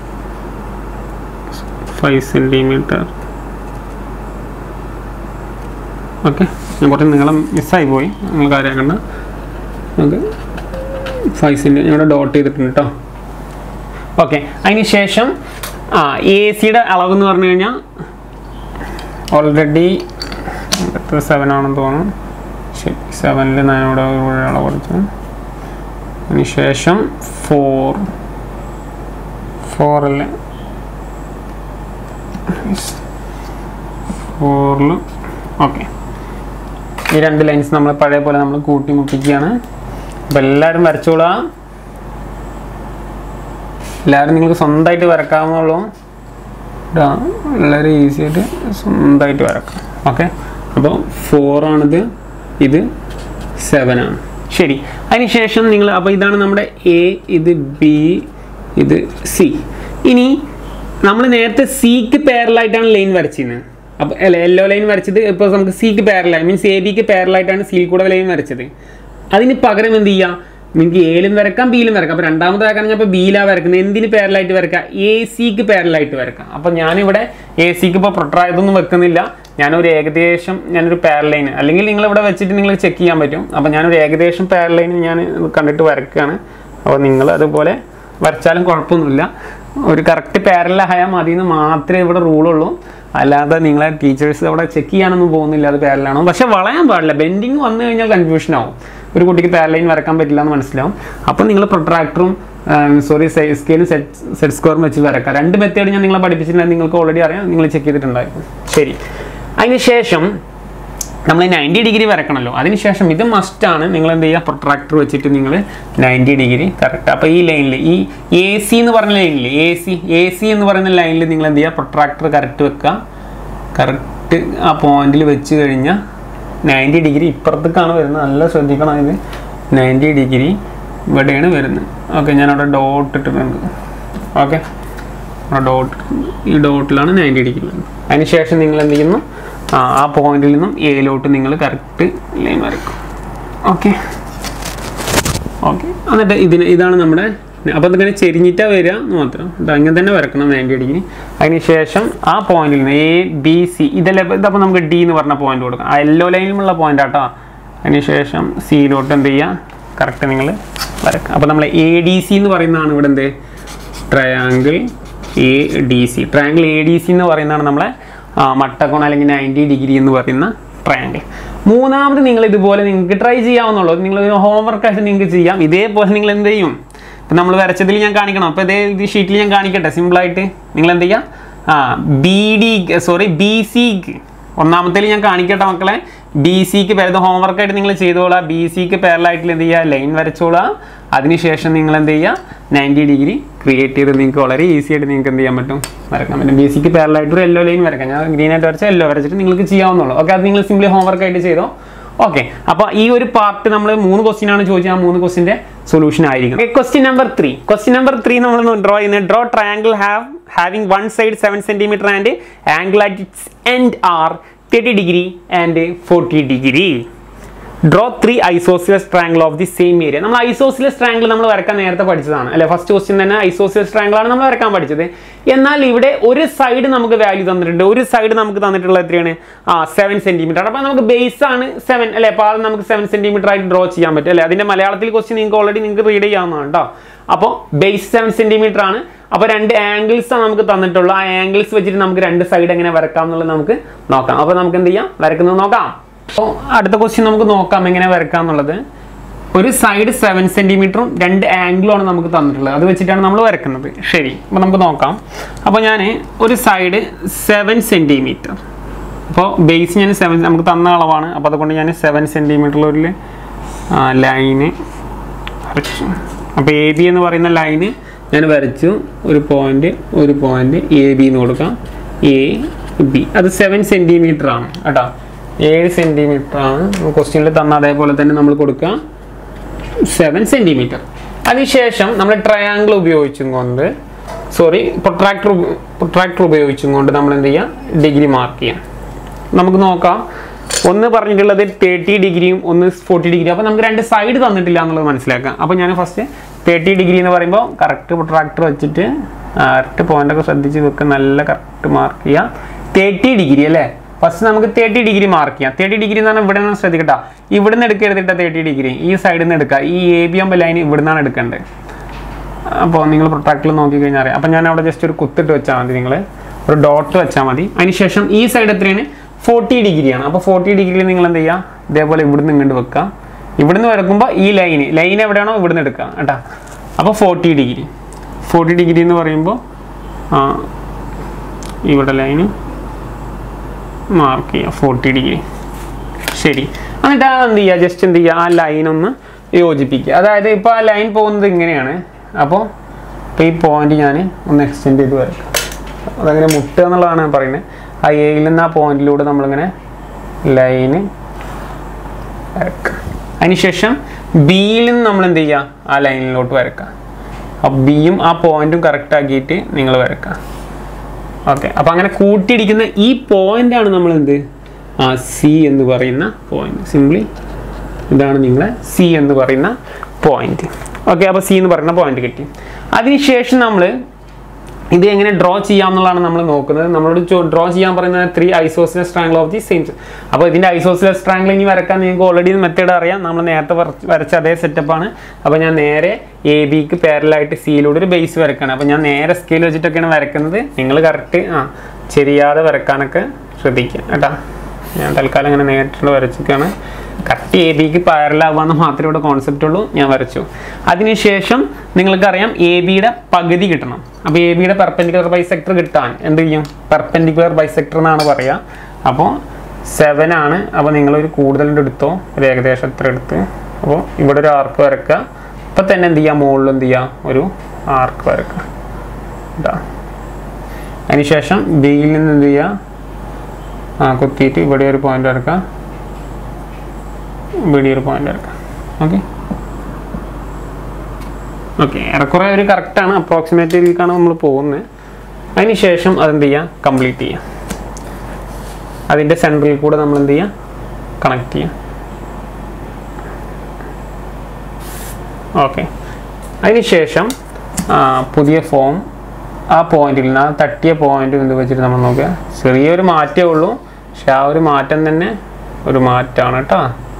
ഫൈവ് സെൻറ്റിമീറ്റർ ഓക്കെ ഞാൻ കുറച്ച് നീളം മിസ്സായി പോയി നിങ്ങൾ കാര്യമാക്കണ്ട നമുക്ക് ഫൈവ് സെൻറ്റി ഇവിടെ ഡോട്ട് ചെയ്തിട്ടുണ്ട് കേട്ടോ ഓക്കെ അതിന് ശേഷം ആ എ സിയുടെ അളവ് എന്ന് പറഞ്ഞു കഴിഞ്ഞാൽ ഓൾറെഡി എത്ര സെവൻ ആണെന്ന് തോന്നുന്നു ശരി സെവനിൽ ഞാൻ ഇവിടെ ഒരു അളവ് കൊടുത്തു അതിന് ശേഷം ഫോർ ഫോറല്ലേ ഫോറിൽ ഓക്കെ ഈ രണ്ട് ലൈൻസ് നമ്മൾ പഴയ പോലെ നമ്മൾ കൂട്ടി മുട്ടിക്കുകയാണ് അപ്പം എല്ലാവരും വരച്ചോളാം എല്ലാവരും നിങ്ങൾക്ക് സ്വന്തമായിട്ട് വരക്കാവുന്നുള്ളൂ ഇതാ വളരെ ഈസി ആയിട്ട് സ്വന്തമായിട്ട് വരക്കാം ഓക്കെ അപ്പോൾ ഫോറാണിത് ഇത് സെവൻ ആണ് ശരി അതിനുശേഷം നിങ്ങൾ അപ്പോൾ ഇതാണ് നമ്മുടെ എ ഇത് ബി ഇത് സി ഇനി നമ്മൾ നേരത്തെ സിക്ക് പാരലായിട്ടാണ് ലൈൻ വരച്ചിരുന്നത് അപ്പോൾ അല്ല യെല്ലോ ലൈൻ വരച്ചത് ഇപ്പോൾ നമുക്ക് സിക്ക് പാരലായി മീൻസ് എ ബിക്ക് പാരലായിട്ടാണ് സിയിൽ കൂടെ ലൈൻ വരച്ചത് അതിന് പകരം എന്ത് ചെയ്യുക നിങ്ങൾക്ക് എയിലും വരക്കാം ബിയിലും വരക്കാം അപ്പോൾ രണ്ടാമത്തെ വരക്കാൻ ഞാൻ ഇപ്പോൾ ബിയിലാണ് വരക്കുന്നത് എന്തിന് പാരലായിട്ട് വരക്കാം എ സിക്ക് പാരലായിട്ട് വരക്കാം അപ്പോൾ ഞാനിവിടെ എ സിക്ക് ഇപ്പോൾ പ്രൊട്ടറായതൊന്നും വെക്കുന്നില്ല ഞാനൊരു ഏകദേശം ഞാനൊരു പാരലൈൻ അല്ലെങ്കിൽ നിങ്ങൾ ഇവിടെ വെച്ചിട്ട് നിങ്ങൾ ചെക്ക് ചെയ്യാൻ പറ്റും അപ്പോൾ ഞാനൊരു ഏകദേശം പാരലൈൻ ഞാൻ കണ്ടിട്ട് വരക്കുകയാണ് അപ്പോൾ നിങ്ങൾ അതുപോലെ വരച്ചാലും കുഴപ്പമൊന്നുമില്ല ഒരു കറക്റ്റ് പാരലായാൽ മതി എന്ന് മാത്രമേ ഇവിടെ റൂളുള്ളൂ അല്ലാതെ നിങ്ങളെ ടീച്ചേഴ്സ് അവിടെ ചെക്ക് ചെയ്യാനൊന്നും പോകുന്നില്ല അത് പാരലാണോ പക്ഷെ വളയാൻ പാടില്ല ബെൻഡിങ് വന്നു കഴിഞ്ഞാൽ കൺഫ്യൂഷൻ ആവും ഒരു കുട്ടിക്ക് പാരലൈൻ വരക്കാൻ പറ്റില്ല എന്ന് മനസ്സിലാവും അപ്പോൾ നിങ്ങൾ പ്രൊട്രാക്ടറും സോറി സ്കെയിലും സെറ്റ് സെറ്റ് സ്കോറും വെച്ച് വരക്കാം രണ്ട് മെത്തേഡ് ഞാൻ നിങ്ങളെ പഠിപ്പിച്ചിട്ടുണ്ടെങ്കിൽ നിങ്ങൾക്ക് ഓൾറെഡി അറിയാം നിങ്ങൾ ചെക്ക് ചെയ്തിട്ടുണ്ടായിരുന്നു ശരി അതിന് ശേഷം നമ്മൾ നയൻറ്റി ഡിഗ്രി വരക്കണമല്ലോ അതിനുശേഷം ഇത് മസ്റ്റാണ് നിങ്ങൾ എന്ത് ചെയ്യുക പ്രൊട്രാക്ടർ വെച്ചിട്ട് നിങ്ങൾ നയൻറ്റി ഡിഗ്രി കറക്റ്റ് അപ്പോൾ ഈ ലൈനിൽ ഈ എ സി എന്ന് പറഞ്ഞ ലൈനിൽ എ സി എ സി എന്ന് പറയുന്ന ലൈനിൽ നിങ്ങൾ എന്ത് ചെയ്യുക പ്രൊട്രാക്ടർ കറക്റ്റ് വെക്കുക കറക്റ്റ് ആ പോയിന്റിൽ വെച്ച് കഴിഞ്ഞാൽ നയൻറ്റി ഡിഗ്രി ഇപ്പുറത്തേക്കാണ് വരുന്നത് നല്ല ശ്രദ്ധിക്കണം ഇത് നയൻറ്റി ഡിഗ്രി ഇവിടെയാണ് വരുന്നത് ഓക്കെ ഞാൻ അവിടെ ഡോട്ട് ഇട്ടിട്ടുണ്ട് ഓക്കെ ഡോട്ട് ഈ ഡോട്ടിലാണ് നയൻറ്റി ഡിഗ്രി വരുന്നത് അതിന് ശേഷം നിങ്ങൾ എന്ത് ചെയ്യുന്നു ആ ആ പോയിന്റിൽ നിന്നും എയിലോട്ട് നിങ്ങൾ കറക്റ്റ് ലൈൻ വരയ്ക്കും ഓക്കെ ഓക്കെ എന്നിട്ട് ഇതിന് ഇതാണ് നമ്മുടെ അപ്പോൾ അതിങ്ങനെ ചെരിഞ്ഞിട്ടാണ് വരിക എന്ന് മാത്രം ഇത് അങ്ങനെ തന്നെ വരക്കണം നയൻറ്റി ഡിഗ്രി അതിന് ശേഷം ആ പോയിന്റിൽ നിന്ന് എ ബി സി ഇതല്ലേ ഇതപ്പോൾ നമുക്ക് ഡി എന്ന് പറഞ്ഞ പോയിന്റ് കൊടുക്കാം ആ യെല്ലോ ലൈനിലുമുള്ള പോയിന്റ് ആട്ടോ അതിന് ശേഷം സിയിലോട്ട് എന്ത് ചെയ്യുക കറക്റ്റ് നിങ്ങൾ വരക്കുക അപ്പോൾ നമ്മൾ എ ഡി സി എന്ന് പറയുന്നതാണ് ഇവിടെ എന്ത് triangle A D C triangle A D C എന്ന് പറയുന്നതാണ് നമ്മളെ ആ, മട്ടക്കോൺ അല്ലെങ്കിൽ നയൻറ്റി ഡിഗ്രി എന്ന് പറയുന്ന ട്രയാങ്കിൾ മൂന്നാമത് നിങ്ങൾ ഇതുപോലെ നിങ്ങൾക്ക് ട്രൈ ചെയ്യാവുന്നുള്ളൂ നിങ്ങൾ ഹോംവർക്ക് ആയിട്ട് നിങ്ങൾക്ക് ചെയ്യാം ഇതേപോലെ നിങ്ങൾ എന്ത് ചെയ്യും ഇപ്പം നമ്മൾ വരച്ചതിൽ ഞാൻ കാണിക്കണം അപ്പോൾ ഇതേ ഇത് ഷീറ്റിൽ ഞാൻ കാണിക്കട്ടെ സിമ്പിളായിട്ട് നിങ്ങൾ എന്ത് ചെയ്യുക ആ ബി ഡി സോറി ബി സിക്ക് ഒന്നാമത്തേൽ ഞാൻ കാണിക്കട്ടെ മക്കളെ ബി സിക്ക് പേര് ഹോംവർക്ക് ആയിട്ട് നിങ്ങൾ ചെയ്തോളാം ബി സിക്ക് പേരലായിട്ട് എന്ത് ചെയ്യുക ലൈൻ വരച്ചോളാം അതിനുശേഷം നിങ്ങൾ എന്ത് ചെയ്യുക നയൻറ്റി ഡിഗ്രി ക്രിയേറ്റ് ചെയ്ത് നിങ്ങൾക്ക് വളരെ ഈസി ആയിട്ട് നിങ്ങൾക്ക് എന്ത് ചെയ്യാൻ പറ്റും വരക്കാൻ പറ്റും ബി സിക്ക് പേരലായിട്ട് ഒരു യെല്ലോ ലൈൻ വരക്കാം ഞാൻ ഗ്രീൻ ആയിട്ട് വരച്ചാൽ യെല്ലോ വരച്ചിട്ട് നിങ്ങൾക്ക് ചെയ്യാവുന്നുള്ളൂ ഓക്കെ അത് നിങ്ങൾ സിംപ്ലി ഹോംവർക്ക് ആയിട്ട് ചെയ്തോ ഓക്കെ അപ്പോൾ ഈ ഒരു പാർട്ട് നമ്മൾ മൂന്ന് ക്വസ്റ്റ്യൻ ആണ് ചോദിച്ചത് ആ മൂന്ന് ക്വസ്റ്റിന്റെ സൊല്യൂഷൻ ആയിരിക്കും question number three question number three നമ്മൾ ഡ്രോ ചെയ്യുന്നത് draw triangle have having one side seven centimetre and angle at its end are thirty degree and forty degree draw three isosceles triangle of the same area നമ്മൾ ഐസോസിലസ് ട്രാങ്കിൾ നമ്മൾ വരക്കാൻ നേരത്തെ പഠിച്ചതാണ് അല്ലെ ഫസ്റ്റ് ക്വസ്റ്റ്യൻ തന്നെ ഐസോസിലസ് ട്രാങ്കിൾ ആണ് നമ്മൾ വരക്കാൻ പഠിച്ചത് എന്നാൽ ഇവിടെ ഒരു സൈഡ് നമുക്ക് വാല്യൂ തന്നിട്ടുണ്ട് ഒരു സൈഡ് നമുക്ക് തന്നിട്ടുള്ള എത്രയാണ് ആ സെവൻ സെന്റിമീറ്റർ ആണ് അപ്പോൾ നമുക്ക് ബേസ് ആണ് സെവൻ അല്ലെ അപ്പോൾ അത് നമുക്ക് സെവൻ സെന്റിമീറ്റർ ആയിട്ട് ഡ്രോ ചെയ്യാൻ പറ്റും അല്ലെ അതിന്റെ മലയാളത്തിൽ ക്വസ്റ്റ്യൻ നിങ്ങൾക്ക് ഓൾറെഡി നിങ്ങൾക്ക് റീഡ് ചെയ്യാവുന്നതാണ് കേട്ടോ അപ്പോൾ ബേസ് സെവൻ സെന്റിമീറ്റർ ആണ് അപ്പോൾ രണ്ട് ആംഗിൾസ് ആണ് നമുക്ക് തന്നിട്ടുള്ളത് ആ ആംഗിൾസ് വെച്ചിട്ട് നമുക്ക് രണ്ട് സൈഡ് എങ്ങനെ വരക്കാം എന്നുള്ളത് നമുക്ക് നോക്കാം അപ്പോൾ നമുക്ക് എന്ത് ചെയ്യാം വരക്കുന്നത് നോക്കാം അപ്പോൾ അടുത്ത ക്വസ്റ്റ്യൻ നമുക്ക് നോക്കാം എങ്ങനെ വരക്കാം എന്നുള്ളത് ഒരു സൈഡ് സെവൻ സെൻറ്റിമീറ്ററും രണ്ട് ആംഗിളുമാണ് നമുക്ക് തന്നിട്ടുള്ളത് അത് വെച്ചിട്ടാണ് നമ്മൾ വരക്കുന്നത് ശരി അപ്പോൾ നമുക്ക് നോക്കാം അപ്പോൾ ഞാൻ ഒരു സൈഡ് സെവൻ സെൻറ്റിമീറ്റർ അപ്പോൾ ബേസ് ഞാൻ സെവൻ നമുക്ക് തന്ന അളവാണ് അപ്പോൾ അതുകൊണ്ട് ഞാൻ സെവൻ സെൻറ്റിമീറ്ററിലൊരു ലൈന് വരച്ചു അപ്പോൾ എ ബി എന്ന് പറയുന്ന ലൈന് ഞാൻ വരച്ചു ഒരു പോയിന്റ് ഒരു പോയിന്റ് എ ബി എന്ന് കൊടുക്കാം എ ബി അത് സെവൻ സെൻറ്റിമീറ്റർ ആണ് കേട്ടോ ഏഴ് സെൻറ്റിമീറ്റർ ആണ് ക്വസ്റ്റ്യനിൽ തന്ന അതേപോലെ തന്നെ നമ്മൾ കൊടുക്കുക സെവൻ സെൻറ്റിമീറ്റർ അതിനുശേഷം നമ്മൾ ട്രയാങ്കിൾ ഉപയോഗിച്ചും കൊണ്ട് സോറി പ്രൊട്രാക്ടർ പ്രൊട്രാക്ടർ ഉപയോഗിച്ചും കൊണ്ട് നമ്മൾ എന്ത് ചെയ്യുക ഡിഗ്രി മാർക്ക് ചെയ്യാം നമുക്ക് നോക്കാം ഒന്ന് പറഞ്ഞിട്ടുള്ളത് തേർട്ടി ഡിഗ്രിയും ഒന്ന് ഫോർട്ടി ഡിഗ്രി അപ്പോൾ നമുക്ക് രണ്ട് സൈഡ് തന്നിട്ടില്ല എന്നുള്ളത് മനസ്സിലാക്കാം അപ്പോൾ ഞാൻ ഫസ്റ്റ് തേർട്ടി ഡിഗ്രി എന്ന് പറയുമ്പോൾ കറക്റ്റ് പ്രൊട്രാക്ടർ വെച്ചിട്ട് കറക്റ്റ് പോയിന്റൊക്കെ ശ്രദ്ധിച്ച് വെക്കുക നല്ല കറക്റ്റ് മാർക്ക് ചെയ്യുക തേർട്ടി ഡിഗ്രി അല്ലേ ഫസ്റ്റ് നമുക്ക് തേർട്ടി ഡിഗ്രി മാർക്ക് ചെയ്യാം തേർട്ടി ഡിഗ്രി എന്ന് പറഞ്ഞാൽ ഇവിടെ നിന്ന് ശ്രദ്ധിക്കട്ടോ ഇവിടെ നിന്ന് എടുക്കരുതിട്ട തേർട്ടി ഡിഗ്രി ഈ സൈഡിൽ നിന്ന് എടുക്കുക ഈ എ ബി ആകുമ്പോൾ ലൈൻ ഇവിടെ നിന്നാണ് എടുക്കേണ്ടത് അപ്പോൾ നിങ്ങൾ പ്രൊട്രാക്റ്റിൽ നോക്കി കഴിഞ്ഞാൽ അറിയാം അപ്പോൾ ഞാൻ അവിടെ ജസ്റ്റ് ഒരു കുത്തിട്ട് വെച്ചാൽ മതി നിങ്ങൾ ഒരു ഡോട്ട് വെച്ചാൽ മതി അതിനുശേഷം ഈ സൈഡ് എത്രയാണ് ഫോർട്ടി ഡിഗ്രിയാണ് അപ്പോൾ ഫോർട്ടി ഡിഗ്രിയിൽ നിങ്ങൾ എന്ത് ചെയ്യുക ഇതേപോലെ ഇവിടുന്ന് ഇങ്ങോട്ട് വെക്കുക ഇവിടുന്ന് വരക്കുമ്പോൾ ഈ ലൈന് ലൈൻ എവിടെയാണോ ഇവിടുന്ന് എടുക്കുക കേട്ടോ അപ്പോൾ ഫോർട്ടി ഡിഗ്രി ഫോർട്ടി ഡിഗ്രി എന്ന് പറയുമ്പോൾ ആ, ഇവിടെ ലൈന് മാർക്ക് ചെയ്യുക ഫോർട്ടി ഡിഗ്രി ശരി എന്നിട്ട് ആ എന്ത് ചെയ്യുക ജസ്റ്റ് എന്ത് ചെയ്യുക ആ ലൈൻ ഒന്ന് യോജിപ്പിക്കുക അതായത് ഇപ്പോൾ ആ ലൈൻ പോകുന്നത് ഇങ്ങനെയാണ് അപ്പോൾ ഇപ്പോൾ ഈ പോയിന്റ് ഞാൻ ഒന്ന് എക്സ്റ്റെൻഡ് ചെയ്ത് വരക്കാം അതങ്ങനെ മുട്ടുക എന്നുള്ളതാണ് ഞാൻ പറയുന്നത് ആ എയിൽ നിന്ന് ആ പോയിന്റിലൂടെ നമ്മളിങ്ങനെ ലൈന് വരക്കുക അതിനുശേഷം ബിയിൽ നിന്ന് നമ്മൾ എന്ത് ചെയ്യുക ആ ലൈനിലോട്ട് വരക്കുക അപ്പോൾ ബിയും ആ പോയിന്റും കറക്റ്റ് ആക്കിയിട്ട് നിങ്ങൾ വരക്കുക ഓക്കെ അപ്പോൾ അങ്ങനെ കൂട്ടിയിടിക്കുന്ന ഈ പോയിന്റ് ആണ് നമ്മൾ എന്ത് ആ സി എന്ന് പറയുന്ന പോയിന്റ് സിംപ്ലി ഇതാണ് നിങ്ങളെ സി എന്ന് പറയുന്ന പോയിന്റ് ഓക്കെ അപ്പോൾ സി എന്ന് പറയുന്ന പോയിന്റ് കിട്ടി അതിനുശേഷം നമ്മൾ ഇത് എങ്ങനെ ഡ്രോ ചെയ്യാമെന്നുള്ളതാണ് നമ്മൾ നോക്കുന്നത് നമ്മളോട് ഡ്രോ ചെയ്യാൻ പറയുന്നത് three isosceles triangle of the same അപ്പോൾ ഇതിൻ്റെ ഐസോസിലസ് ട്രാങ്കിൾ ഇനി വരക്കാൻ നിങ്ങൾക്ക് ഓൾറെഡി മെത്തേഡ് അറിയാം നമ്മൾ നേരത്തെ വരച്ച- വരച്ച അതേ സെറ്റപ്പാണ് അപ്പോൾ ഞാൻ നേരെ എ ബിക്ക് പാരലായിട്ട് സിയിലൂടെ ഒരു ബേസ് വരക്കാണ് അപ്പോൾ ഞാൻ നേരെ സ്കെയിൽ വെച്ചിട്ടൊക്കെയാണ് വരക്കുന്നത് നിങ്ങൾ കറക്റ്റ് ആ ചെരിയാതെ വരക്കാനൊക്കെ ശ്രദ്ധിക്കുക കേട്ടോ ഞാൻ തൽക്കാലം ഇങ്ങനെ നേരിട്ട് വരച്ചിട്ടാണ് കറക്റ്റ് എ ബിക്ക് പാരലാവാന്ന് മാത്രമേ ഇവിടെ കോൺസെപ്റ്റ് ഉള്ളൂ ഞാൻ വരച്ചു അതിനുശേഷം നിങ്ങൾക്കറിയാം എ ബിയുടെ പകുതി കിട്ടണം അപ്പോൾ എ ബിയുടെ പെർപെൻഡിക്കുലർ ബൈസെക്ടർ കിട്ടാൻ എന്ത് ചെയ്യും പെർപെൻഡിക്കുലർ ബൈസെക്ടർ എന്നാണ് പറയുക അപ്പോൾ സെവൻ ആണ് അപ്പോൾ നിങ്ങളൊരു കൂടുതലിൻ്റെ എടുത്തോ ഒരു ഏകദേശം എത്ര എടുത്ത് അപ്പോൾ ഇവിടെ ഒരു ആർക്ക് വരക്കുക ഇപ്പം തന്നെ എന്ത് ചെയ്യുക മുകളിൽ എന്ത് ചെയ്യുക ഒരു ആർക്ക് വരക്കുക ഇതാ അതിനുശേഷം ബിയിൽ നിന്ന് എന്ത് ചെയ്യുക ആ കുത്തിയിട്ട് ഇവിടെ ഒരു പോയിന്റ് എടുക്കാം ഇവിടെ ഒരു പോയിന്റ് എടുക്കാം ഓക്കെ ഓക്കെ ഏറെക്കുറെ ഒരു കറക്റ്റാണ് അപ്രോക്സിമേറ്റിലേക്കാണ് നമ്മൾ പോകുന്നത് അതിന് ശേഷം അതെന്ത് ചെയ്യുക കംപ്ലീറ്റ് ചെയ്യുക അതിൻ്റെ സെൻറ്ററിൽ കൂടെ നമ്മൾ എന്ത് ചെയ്യുക കണക്ട് ചെയ്യുക ഓക്കെ അതിനുശേഷം ആ, പുതിയ ഫോം ആ പോയിന്റിൽ നിന്ന് ആ തട്ടിയ പോയിന്റ് എന്ത് വെച്ചിട്ട് നമ്മൾ നോക്കുക ചെറിയൊരു മാറ്റമേ ഉള്ളൂ പക്ഷെ ആ ഒരു മാറ്റം തന്നെ ഒരു മാറ്റമാണ് കേട്ടോ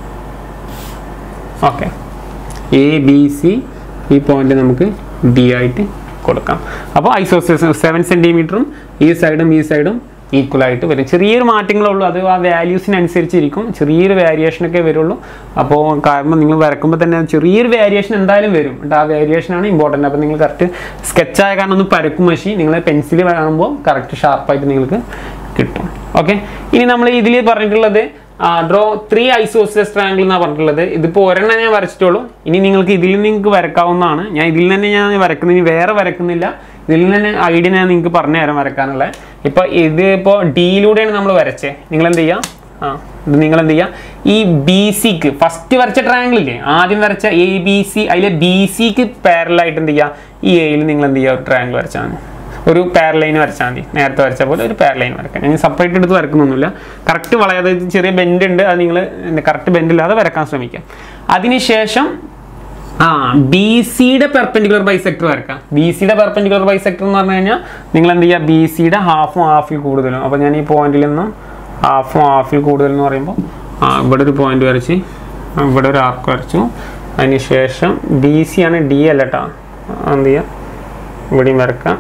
ഓക്കെ എ ബി സി ഈ പോയിന്റ് നമുക്ക് ഡി ആയിട്ട് കൊടുക്കാം അപ്പോൾ ഐസോസിസ് സെവൻ സെൻറ്റിമീറ്ററും ഈ സൈഡും ഈ സൈഡും ഈക്വൽ ആയിട്ട് വരും ചെറിയൊരു മാറ്റങ്ങളേ ഉള്ളൂ അത് ആ വാല്യൂസിനനുസരിച്ചിരിക്കും ചെറിയൊരു വേരിയേഷനൊക്കെ വരുള്ളൂ അപ്പോൾ കാരണം നിങ്ങൾ വരക്കുമ്പോൾ തന്നെ ചെറിയൊരു വേരിയേഷൻ എന്തായാലും വരും എന്നിട്ട് ആ വേരിയേഷനാണ് ഇമ്പോർട്ടൻ്റ് അപ്പോൾ നിങ്ങൾ കറക്റ്റ് സ്കെച്ചായ കാരണം ഒന്ന് പരക്കും മഷി നിങ്ങൾ പെൻസിൽ കാണുമ്പോൾ കറക്റ്റ് ഷാർപ്പായിട്ട് നിങ്ങൾക്ക് കിട്ടും ഓക്കെ ഇനി നമ്മൾ ഇതിൽ പറഞ്ഞിട്ടുള്ളത് ഡ്രോ ത്രീ ഐസോസിലസ് ട്രയാങ്കിൾ എന്നാണ് പറഞ്ഞിട്ടുള്ളത് ഇതിപ്പോൾ ഒരെണ്ണം ഞാൻ വരച്ചിട്ടുള്ളൂ ഇനി നിങ്ങൾക്ക് ഇതിൽ നിന്ന് നിങ്ങൾക്ക് വരക്കാവുന്നതാണ് ഞാൻ ഇതിൽ തന്നെ ഞാൻ വരക്കുന്നത് ഇനി വേറെ വരക്കുന്നില്ല ഇതിൽ നിന്ന് തന്നെ ഐഡിയ ഞാൻ നിങ്ങൾക്ക് പറഞ്ഞു തരാം വരക്കാനുള്ള ഇപ്പോൾ ഇത് ഇപ്പോൾ ഡിയിലൂടെയാണ് നമ്മൾ വരച്ചേ നിങ്ങൾ എന്ത് ചെയ്യുക ആ ഇത് നിങ്ങൾ എന്ത് ചെയ്യുക ഈ ബി സിക്ക് ഫസ്റ്റ് വരച്ച ട്രയാങ്കിൾ ഇല്ലേ ആദ്യം വരച്ച എ ബി സി അതിലെ ബി സിക്ക് പാരലായിട്ട് എന്ത് ചെയ്യുക ഈ എയിൽ നിങ്ങൾ എന്ത് ചെയ്യുക ഒരു ട്രയാങ്കിൾ വരച്ചാൽ മതി ഒരു പാരലൈൻ വരച്ചാൽ മതി നേരത്തെ വരച്ച പോലെ ഒരു പാരലൈൻ വരക്കാം ഞാൻ സെപ്പറേറ്റ് എടുത്ത് വരക്കുന്നൊന്നുമില്ല കറക്റ്റ് വളയാതെ ചെറിയ ബെൻഡ് ഉണ്ട് അത് നിങ്ങൾ കറക്റ്റ് ബെൻഡ് ഇല്ലാതെ വരക്കാൻ ശ്രമിക്കാം അതിനുശേഷം ആ ബി സിയുടെ പെർപെൻഡിക്കുലർ ബൈസെക്ടർ വരക്കാം ബി സിയുടെ പെർപെൻഡിക്കുലർ ബൈസെക്ടർ എന്ന് പറഞ്ഞു കഴിഞ്ഞാൽ നിങ്ങൾ എന്ത് ചെയ്യുക ബി സിയുടെ ഹാഫും ഹാഫിൽ കൂടുതലും അപ്പോൾ ഞാൻ ഈ പോയിന്റിൽ നിന്നും ഹാഫും ഹാഫിൽ കൂടുതൽ എന്ന് പറയുമ്പോൾ ആ ഇവിടെ ഒരു പോയിന്റ് വരച്ച് ആ, ഇവിടെ ഒരു ആർക്ക് വരച്ചു അതിന് ശേഷം ബി സി ആണ് ഡി അല്ല കേട്ടോ എന്ത് ചെയ്യുക ഇവിടെയും വരക്കാം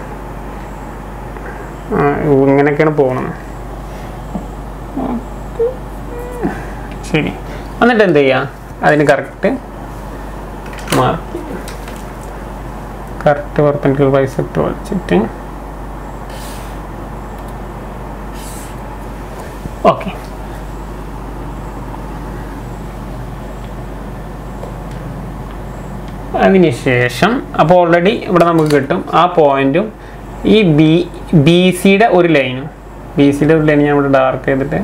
ആ, ഇങ്ങനെയൊക്കെയാണ് പോകുന്നത് ശരി എന്നിട്ട് എന്ത് ചെയ്യുക അതിന് correct mark correct perpendicular bisector വരച്ചിട്ട് ഓക്കെ അതിന് ശേഷം അപ്പോൾ ഓൾറെഡി ഇവിടെ നമുക്ക് കിട്ടും ആ പോയിന്റും ഈ ബി ബി സിയുടെ ഒരു ലൈനും ബി സിയുടെ ഒരു ലൈൻ ഞാൻ ഇവിടെ ഡാർക്ക് ചെയ്തിട്ട്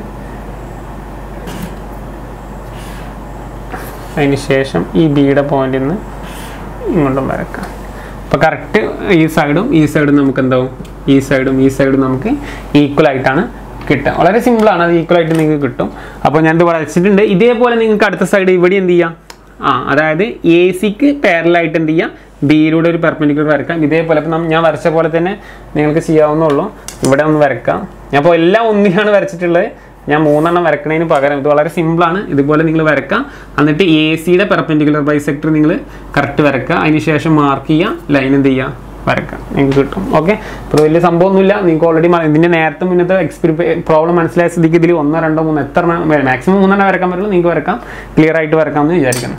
അതിന് ശേഷം ഈ ബിയുടെ പോയിന്റിൽ നിന്ന് ഇങ്ങോട്ടും വരക്കാം അപ്പോൾ കറക്റ്റ് ഈ സൈഡും ഈ സൈഡും നമുക്ക് എന്താവും ഈ സൈഡും ഈ സൈഡും നമുക്ക് ഈക്വൽ ആയിട്ടാണ് കിട്ടുക വളരെ സിമ്പിളാണ് അത് ഈക്വൽ ആയിട്ട് നിങ്ങൾക്ക് കിട്ടും അപ്പോൾ ഞാനിത് വരച്ചിട്ടുണ്ട് ഇതേപോലെ നിങ്ങൾക്ക് അടുത്ത സൈഡ് ഇവിടെ എന്ത് ചെയ്യാം ആ അതായത് എ സിക്ക് പാരലായിട്ട് എന്ത് ചെയ്യാം ബിയിലൂടെ ഒരു പെർപെൻഡിക്കുലർ വരക്കാം ഇതേപോലെ ഇപ്പം നം- ഞാൻ വരച്ച പോലെ തന്നെ നിങ്ങൾക്ക് ചെയ്യാവുന്നുള്ളൂ ഇവിടെ ഒന്ന് വരക്കാം ഞാൻ അപ്പോൾ എല്ലാം ഒന്നിനാണ് വരച്ചിട്ടുള്ളത് ഞാൻ മൂന്നെണ്ണം വരക്കണതിന് പകരം ഇത് വളരെ സിമ്പിളാണ് ഇതുപോലെ നിങ്ങൾ വരക്കാം എന്നിട്ട് എ സിയുടെ പെർപെൻഡിക്കുലർ ബൈസെക്ടർ നിങ്ങൾ കറക്റ്റ് വരക്കുക അതിന് ശേഷം മാർക്ക് ചെയ്യുക ലൈൻ എന്ത് ചെയ്യുക വരക്കാം നിങ്ങൾക്ക് കിട്ടും ഓക്കെ അപ്പോൾ ഇത് വലിയ സംഭവമൊന്നുമില്ല നിങ്ങൾക്ക് ഓൾറെഡി ഇതിൻ്റെ നേരത്തെ മുന്നത്തെ എക്സ്പീരി പ്രോബ്ലം മനസ്സിലായ സ്ഥിതിക്ക് ഇതിൽ ഒന്നോ രണ്ടോ മൂന്നോ എത്ര മാക്സിമം മൂന്നെണ്ണം വരക്കാൻ പറ്റുള്ളൂ നിങ്ങൾക്ക് വരക്കാം ക്ലിയർ ആയിട്ട് വരക്കാമെന്ന് വിചാരിക്കണം